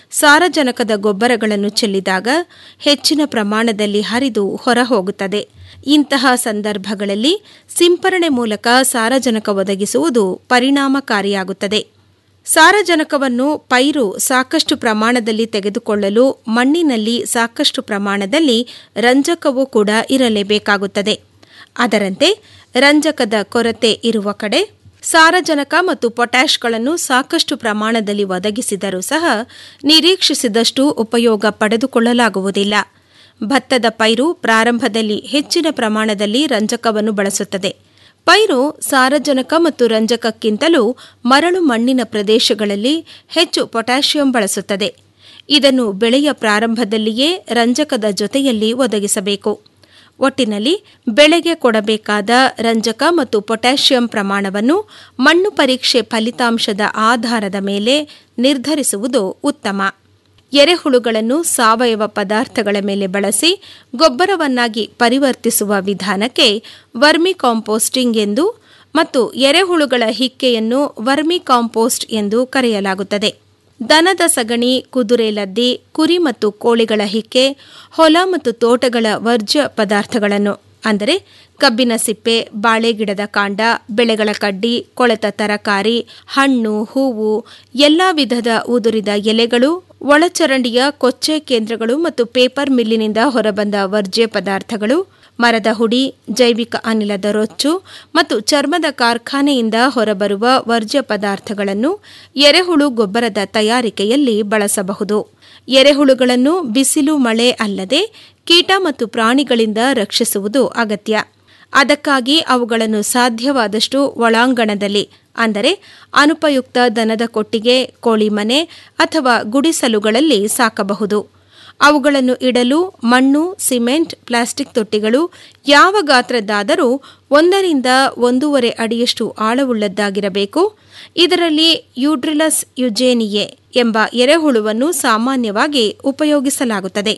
ಸಾರಜನಕದ ಗೊಬ್ಬರಗಳನ್ನು ಚೆಲ್ಲಿದಾಗ ಹೆಚ್ಚಿನ ಪ್ರಮಾಣದಲ್ಲಿ ಹರಿದು ಹೊರಹೋಗುತ್ತದೆ ಇಂತಹ ಸಂದರ್ಭಗಳಲ್ಲಿ ಸಿಂಪರಣೆ ಮೂಲಕ ಸಾರಜನಕ ಒದಗಿಸುವುದು ಪರಿಣಾಮಕಾರಿಯಾಗುತ್ತದೆ ಸಾರಜನಕವನ್ನು ಪೈರು ಸಾಕಷ್ಟು ಪ್ರಮಾಣದಲ್ಲಿ ತೆಗೆದುಕೊಳ್ಳಲು ಮಣ್ಣಿನಲ್ಲಿ ಸಾಕಷ್ಟು ಪ್ರಮಾಣದಲ್ಲಿ ರಂಜಕವೂ ಕೂಡ ಇರಲೇಬೇಕಾಗುತ್ತದೆ ಅದರಂತೆ ರಂಜಕದ ಕೊರತೆ ಇರುವ ಕಡೆ ಸಾರಜನಕ ಮತ್ತು ಪೊಟ್ಯಾಷ್ಗಳನ್ನು ಸಾಕಷ್ಟು ಪ್ರಮಾಣದಲ್ಲಿ ಒದಗಿಸಿದರೂ ಸಹ ನಿರೀಕ್ಷಿಸಿದಷ್ಟು ಉಪಯೋಗ ಪಡೆದುಕೊಳ್ಳಲಾಗುವುದಿಲ್ಲ ಭತ್ತದ ಪೈರು ಪ್ರಾರಂಭದಲ್ಲಿ ಹೆಚ್ಚಿನ ಪ್ರಮಾಣದಲ್ಲಿ ರಂಜಕವನ್ನು ಬಳಸುತ್ತದೆ ಪೈರು ಸಾರಜನಕ ಮತ್ತು ರಂಜಕಕ್ಕಿಂತಲೂ ಮರಳು ಮಣ್ಣಿನ ಪ್ರದೇಶಗಳಲ್ಲಿ ಹೆಚ್ಚು ಪೊಟ್ಯಾಷಿಯಂ ಬಳಸುತ್ತದೆ ಇದನ್ನು ಬೆಳೆಯ ಪ್ರಾರಂಭದಲ್ಲಿಯೇ ರಂಜಕದ ಜೊತೆಯಲ್ಲಿ ಒದಗಿಸಬೇಕು ಒಟ್ಟಿನಲ್ಲಿ ಬೆಳೆಗೆ ಕೊಡಬೇಕಾದ ರಂಜಕ ಮತ್ತು ಪೊಟ್ಯಾಷಿಯಂ ಪ್ರಮಾಣವನ್ನು ಮಣ್ಣು ಪರೀಕ್ಷೆ ಫಲಿತಾಂಶದ ಆಧಾರದ ಮೇಲೆ ನಿರ್ಧರಿಸುವುದು ಉತ್ತಮ ಎರೆಹುಳುಗಳನ್ನು ಸಾವಯವ ಪದಾರ್ಥಗಳ ಮೇಲೆ ಬಳಸಿ ಗೊಬ್ಬರವನ್ನಾಗಿ ಪರಿವರ್ತಿಸುವ ವಿಧಾನಕ್ಕೆ ವರ್ಮಿ ಕಾಂಪೋಸ್ಟಿಂಗ್ ಎಂದು ಮತ್ತು ಎರೆಹುಳುಗಳ ಹಿಕ್ಕೆಯನ್ನು ವರ್ಮಿ ಕಾಂಪೋಸ್ಟ್ ಎಂದು ಕರೆಯಲಾಗುತ್ತದೆ ದನದ ಸಗಣಿ ಕುದುರೆ ಲದ್ದಿ ಕುರಿ ಮತ್ತು ಕೋಳಿಗಳ ಹಿಕ್ಕೆ ಹೊಲ ಮತ್ತು ತೋಟಗಳ ವರ್ಜ್ಯ ಪದಾರ್ಥಗಳನ್ನು ಅಂದರೆ ಕಬ್ಬಿನ ಸಿಪ್ಪೆ ಬಾಳೆಗಿಡದ ಕಾಂಡ ಬೆಳೆಗಳ ಕಡ್ಡಿ ಕೊಳೆತ ತರಕಾರಿ ಹಣ್ಣು ಹೂವು ಎಲ್ಲಾ ವಿಧದ ಉದುರಿದ ಎಲೆಗಳು ಒಳಚರಂಡಿಯ ಕೊಚ್ಚೆ ಕೇಂದ್ರಗಳು ಮತ್ತು ಪೇಪರ್ ಮಿಲ್ಲಿನಿಂದ ಹೊರಬಂದ ವರ್ಜ್ಯ ಪದಾರ್ಥಗಳು ಮರದ ಹುಡಿ ಜೈವಿಕ ಅನಿಲದ ರೊಚ್ಚು ಮತ್ತು ಚರ್ಮದ ಕಾರ್ಖಾನೆಯಿಂದ ಹೊರಬರುವ ವರ್ಜ್ಯ ಪದಾರ್ಥಗಳನ್ನು ಎರೆಹುಳು ಗೊಬ್ಬರದ ತಯಾರಿಕೆಯಲ್ಲಿ ಬಳಸಬಹುದು ಎರೆಹುಳುಗಳನ್ನು ಬಿಸಿಲು ಮಳೆ ಅಲ್ಲದೆ ಕೀಟ ಮತ್ತು ಪ್ರಾಣಿಗಳಿಂದ ರಕ್ಷಿಸುವುದು ಅಗತ್ಯ ಅದಕ್ಕಾಗಿ ಅವುಗಳನ್ನು ಸಾಧ್ಯವಾದಷ್ಟು ಒಳಾಂಗಣದಲ್ಲಿ ಅಂದರೆ ಅನುಪಯುಕ್ತ ದನದ ಕೊಟ್ಟಿಗೆ ಕೋಳಿ ಮನೆ ಅಥವಾ ಗುಡಿಸಲುಗಳಲ್ಲಿ ಸಾಕಬಹುದು ಅವುಗಳನ್ನು ಇಡಲು ಮಣ್ಣು ಸಿಮೆಂಟ್ ಪ್ಲಾಸ್ಟಿಕ್ ತೊಟ್ಟಿಗಳು ಯಾವ ಗಾತ್ರದ್ದಾದರೂ ಒಂದರಿಂದ ಒಂದೂವರೆ ಅಡಿಯಷ್ಟು ಆಳವುಳ್ಳದ್ದಾಗಿರಬೇಕು ಇದರಲ್ಲಿ ಯೂಡ್ರಿಲಸ್ ಯುಜೇನಿಯೆ ಎಂಬ ಎರೆಹುಳುವನ್ನು ಸಾಮಾನ್ಯವಾಗಿ ಉಪಯೋಗಿಸಲಾಗುತ್ತದೆ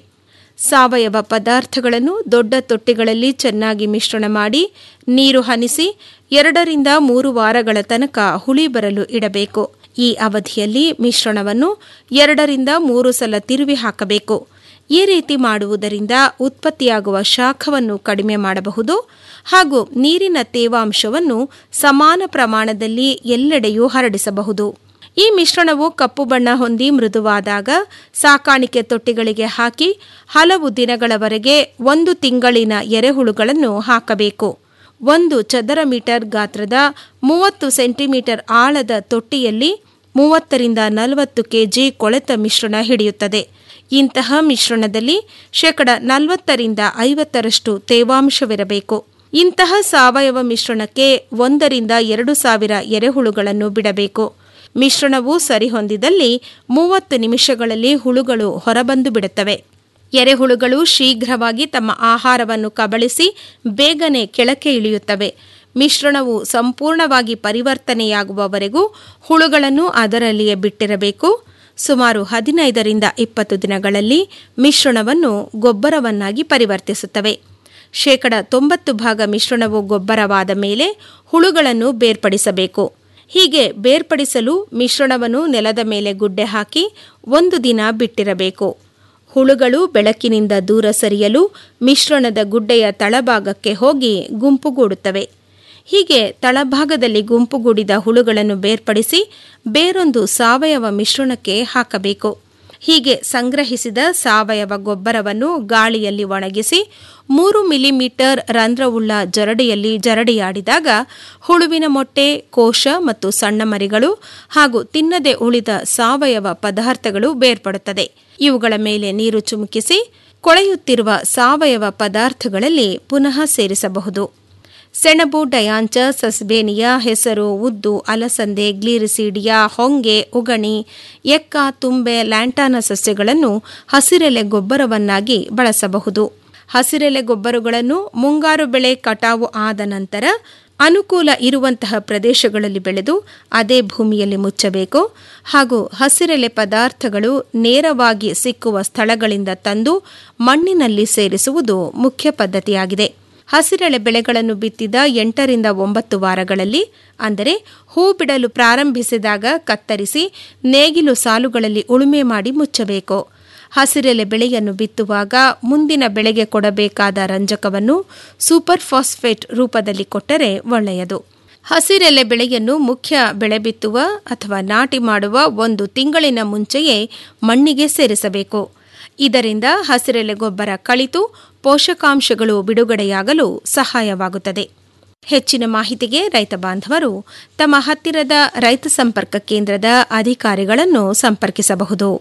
ಸಾವಯವ ಪದಾರ್ಥಗಳನ್ನು ದೊಡ್ಡ ತೊಟ್ಟಿಗಳಲ್ಲಿ ಚೆನ್ನಾಗಿ ಮಿಶ್ರಣ ಮಾಡಿ ನೀರು ಹನಿಸಿ ಎರಡರಿಂದ ಮೂರು ವಾರಗಳ ತನಕ ಹುಳಿ ಬರಲು ಇಡಬೇಕು ಈ ಅವಧಿಯಲ್ಲಿ ಮಿಶ್ರಣವನ್ನು ಎರಡರಿಂದ ಮೂರು ಸಲ ತಿರುವಿ ಹಾಕಬೇಕು ಈ ರೀತಿ ಮಾಡುವುದರಿಂದ ಉತ್ಪತ್ತಿಯಾಗುವ ಶಾಖವನ್ನು ಕಡಿಮೆ ಮಾಡಬಹುದು ಹಾಗೂ ನೀರಿನ ತೇವಾಂಶವನ್ನು ಸಮಾನ ಪ್ರಮಾಣದಲ್ಲಿ ಎಲ್ಲೆಡೆಯೂ ಹರಡಿಸಬಹುದು ಈ ಮಿಶ್ರಣವು ಕಪ್ಪು ಬಣ್ಣ ಹೊಂದಿ ಮೃದುವಾದಾಗ ಸಾಕಾಣಿಕೆ ತೊಟ್ಟಿಗಳಿಗೆ ಹಾಕಿ ಹಲವು ದಿನಗಳವರೆಗೆ ಒಂದು ತಿಂಗಳಿನ ಎರೆಹುಳುಗಳನ್ನು ಹಾಕಬೇಕು ಒಂದು ಚದರ ಮೀಟರ್ ಗಾತ್ರದ ಮೂವತ್ತು ಸೆಂಟಿಮೀಟರ್ ಆಳದ ತೊಟ್ಟಿಯಲ್ಲಿ ಮೂವತ್ತರಿಂದ ನಲವತ್ತು ಕೆಜಿ ಕೊಳೆತ ಮಿಶ್ರಣ ಹಿಡಿಯುತ್ತದೆ ಇಂತಹ ಮಿಶ್ರಣದಲ್ಲಿ ಶೇಕಡ ನಲವತ್ತರಿಂದ ಐವತ್ತರಷ್ಟು ತೇವಾಂಶವಿರಬೇಕು ಇಂತಹ ಸಾವಯವ ಮಿಶ್ರಣಕ್ಕೆ ಒಂದರಿಂದ ಎರಡು ಸಾವಿರ ಎರೆಹುಳುಗಳನ್ನು ಬಿಡಬೇಕು ಮಿಶ್ರಣವು ಸರಿಹೊಂದಿದಲ್ಲಿ ಮೂವತ್ತು ನಿಮಿಷಗಳಲ್ಲಿ ಹುಳುಗಳು ಹೊರಬಂದು ಬಿಡುತ್ತವೆ ಎರೆಹುಳುಗಳು ಶೀಘ್ರವಾಗಿ ತಮ್ಮ ಆಹಾರವನ್ನು ಕಬಳಿಸಿ ಬೇಗನೆ ಕೆಳಕ್ಕೆ ಇಳಿಯುತ್ತವೆ ಮಿಶ್ರಣವು ಸಂಪೂರ್ಣವಾಗಿ ಪರಿವರ್ತನೆಯಾಗುವವರೆಗೂ ಹುಳುಗಳನ್ನು ಅದರಲ್ಲಿಯೇ ಬಿಟ್ಟಿರಬೇಕು ಸುಮಾರು ಹದಿನೈದರಿಂದ ಇಪ್ಪತ್ತು ದಿನಗಳಲ್ಲಿ ಮಿಶ್ರಣವನ್ನು ಗೊಬ್ಬರವನ್ನಾಗಿ ಪರಿವರ್ತಿಸುತ್ತವೆ ಶೇಕಡ ತೊಂಬತ್ತು ಭಾಗ ಮಿಶ್ರಣವು ಗೊಬ್ಬರವಾದ ಮೇಲೆ ಹುಳುಗಳನ್ನು ಬೇರ್ಪಡಿಸಬೇಕು ಹೀಗೆ ಬೇರ್ಪಡಿಸಲು ಮಿಶ್ರಣವನ್ನು ನೆಲದ ಮೇಲೆ ಗುಡ್ಡೆ ಹಾಕಿ ಒಂದು ದಿನ ಬಿಟ್ಟಿರಬೇಕು ಹುಳುಗಳು ಬೆಳಕಿನಿಂದ ದೂರ ಸರಿಯಲು ಮಿಶ್ರಣದ ಗುಡ್ಡೆಯ ತಳಭಾಗಕ್ಕೆ ಹೋಗಿ ಗುಂಪುಗೂಡುತ್ತವೆ ಹೀಗೆ ತಳಭಾಗದಲ್ಲಿ ಗುಂಪುಗೂಡಿದ ಹುಳುಗಳನ್ನು ಬೇರ್ಪಡಿಸಿ ಬೇರೊಂದು ಸಾವಯವ ಮಿಶ್ರಣಕ್ಕೆ ಹಾಕಬೇಕು ಹೀಗೆ ಸಂಗ್ರಹಿಸಿದ ಸಾವಯವ ಗೊಬ್ಬರವನ್ನು ಗಾಳಿಯಲ್ಲಿ ಒಣಗಿಸಿ ಮೂರು ಮಿಲಿಮೀಟರ್ ರಂಧ್ರವುಳ್ಳ ಜರಡಿಯಲ್ಲಿ ಜರಡಿಯಾಡಿದಾಗ ಹುಳುವಿನ ಮೊಟ್ಟೆ ಕೋಶ ಮತ್ತು ಸಣ್ಣ ಮರಿಗಳು ಹಾಗೂ ತಿನ್ನದೆ ಉಳಿದ ಸಾವಯವ ಪದಾರ್ಥಗಳು ಬೇರ್ಪಡುತ್ತದೆ ಇವುಗಳ ಮೇಲೆ ನೀರು ಚುಮುಕಿಸಿ ಕೊಳೆಯುತ್ತಿರುವ ಸಾವಯವ ಪದಾರ್ಥಗಳಲ್ಲಿ ಪುನಃ ಸೇರಿಸಬಹುದು ಸೆಣಬು ಡಯಾಂಚ ಸಸ್ಬೇನಿಯಾ ಹೆಸರು ಉದ್ದು ಅಲಸಂದೆ ಗ್ಲೀರಿಸೀಡಿಯಾ ಹೊಂಗೆ ಉಗಣಿ ಎಕ್ಕ ತುಂಬೆ ಲ್ಯಾಂಟಾನ ಸಸ್ಯಗಳನ್ನು ಹಸಿರೆಲೆ ಗೊಬ್ಬರವನ್ನಾಗಿ ಬಳಸಬಹುದು ಹಸಿರೆಲೆ ಗೊಬ್ಬರಗಳನ್ನು ಮುಂಗಾರು ಬೆಳೆ ಕಟಾವು ಆದ ನಂತರ ಅನುಕೂಲ ಇರುವಂತಹ ಪ್ರದೇಶಗಳಲ್ಲಿ ಬೆಳೆದು ಅದೇ ಭೂಮಿಯಲ್ಲಿ ಮುಚ್ಚಬೇಕು ಹಾಗೂ ಹಸಿರೆಲೆ ಪದಾರ್ಥಗಳು ನೇರವಾಗಿ ಸಿಕ್ಕುವ ಸ್ಥಳಗಳಿಂದ ತಂದು ಮಣ್ಣಿನಲ್ಲಿ ಸೇರಿಸುವುದು ಮುಖ್ಯ ಪದ್ಧತಿಯಾಗಿದೆ ಹಸಿರೆಳೆ ಬೆಳೆಗಳನ್ನು ಬಿತ್ತಿದ ಎಂಟರಿಂದ ಒಂಬತ್ತು ವಾರಗಳಲ್ಲಿ ಅಂದರೆ ಹೂ ಬಿಡಲು ಪ್ರಾರಂಭಿಸಿದಾಗ ಕತ್ತರಿಸಿ ನೇಗಿಲು ಸಾಲುಗಳಲ್ಲಿ ಉಳುಮೆ ಮಾಡಿ ಮುಚ್ಚಬೇಕು ಹಸಿರೆಲೆ ಬೆಳೆಯನ್ನು ಬಿತ್ತುವಾಗ ಮುಂದಿನ ಬೆಳೆಗೆ ಕೊಡಬೇಕಾದ ರಂಜಕವನ್ನು ಸೂಪರ್ ಫಾಸ್ಫೇಟ್ ರೂಪದಲ್ಲಿ ಕೊಟ್ಟರೆ ಒಳ್ಳೆಯದು ಹಸಿರೆಲೆ ಬೆಳೆಯನ್ನು ಮುಖ್ಯ ಬೆಳೆ ಬಿತ್ತುವ ಅಥವಾ ನಾಟಿ ಮಾಡುವ ಒಂದು ತಿಂಗಳಿನ ಮುಂಚೆಯೇ ಮಣ್ಣಿಗೆ ಸೇರಿಸಬೇಕು ಇದರಿಂದ ಹಸಿರೆಲೆ ಗೊಬ್ಬರ ಕಳಿತು ಪೋಷಕಾಂಶಗಳು ಬಿಡುಗಡೆಯಾಗಲು ಸಹಾಯವಾಗುತ್ತದೆ ಹೆಚ್ಚಿನ ಮಾಹಿತಿಗೆ ರೈತ ಬಾಂಧವರು ತಮ್ಮ ಹತ್ತಿರದ ರೈತ ಸಂಪರ್ಕ ಕೇಂದ್ರದ ಅಧಿಕಾರಿಗಳನ್ನು ಸಂಪರ್ಕಿಸಬಹುದು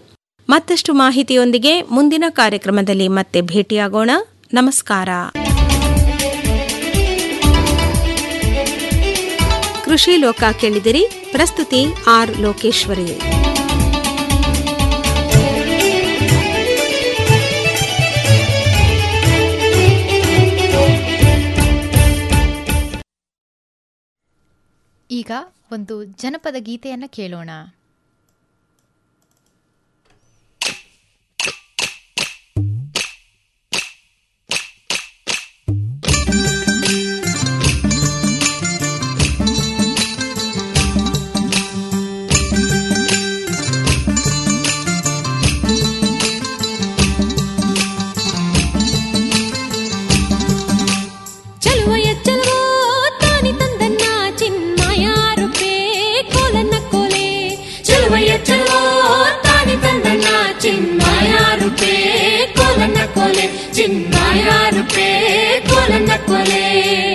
ಮತ್ತಷ್ಟು ಮಾಹಿತಿಯೊಂದಿಗೆ ಮುಂದಿನ ಕಾರ್ಯಕ್ರಮದಲ್ಲಿ ಮತ್ತೆ ಭೇಟಿಯಾಗೋಣ ನಮಸ್ಕಾರ ಕೃಷಿ ಲೋಕ ಕೇಳಿದಿರಿ ಪ್ರಸ್ತುತಿ ಆರ್ ಲೋಕೇಶ್ವರಿ ಈಗ ಒಂದು ಜನಪದ ಗೀತೆಯನ್ನು ಕೇಳೋಣ ಚಲುವಯ ಚಲುವೋ ತಾನಿ ತಂದನ್ನ ಚಿನ್ಮಯ ರೂಪೇ ಕೋಲನ್ನ ಕೋಲೆ ಚಲುವಯ ಚಲುವೋ ತಾನಿ ತಂದನ್ನ ಚಿನ್ಮಯ ರೂಪೇ ಕೋಲನ್ನ ಕೋಲೆ ಚಿನ್ಮಯ ರೂಪೇ ಕೋಲನ್ನ ಕೋಲೆ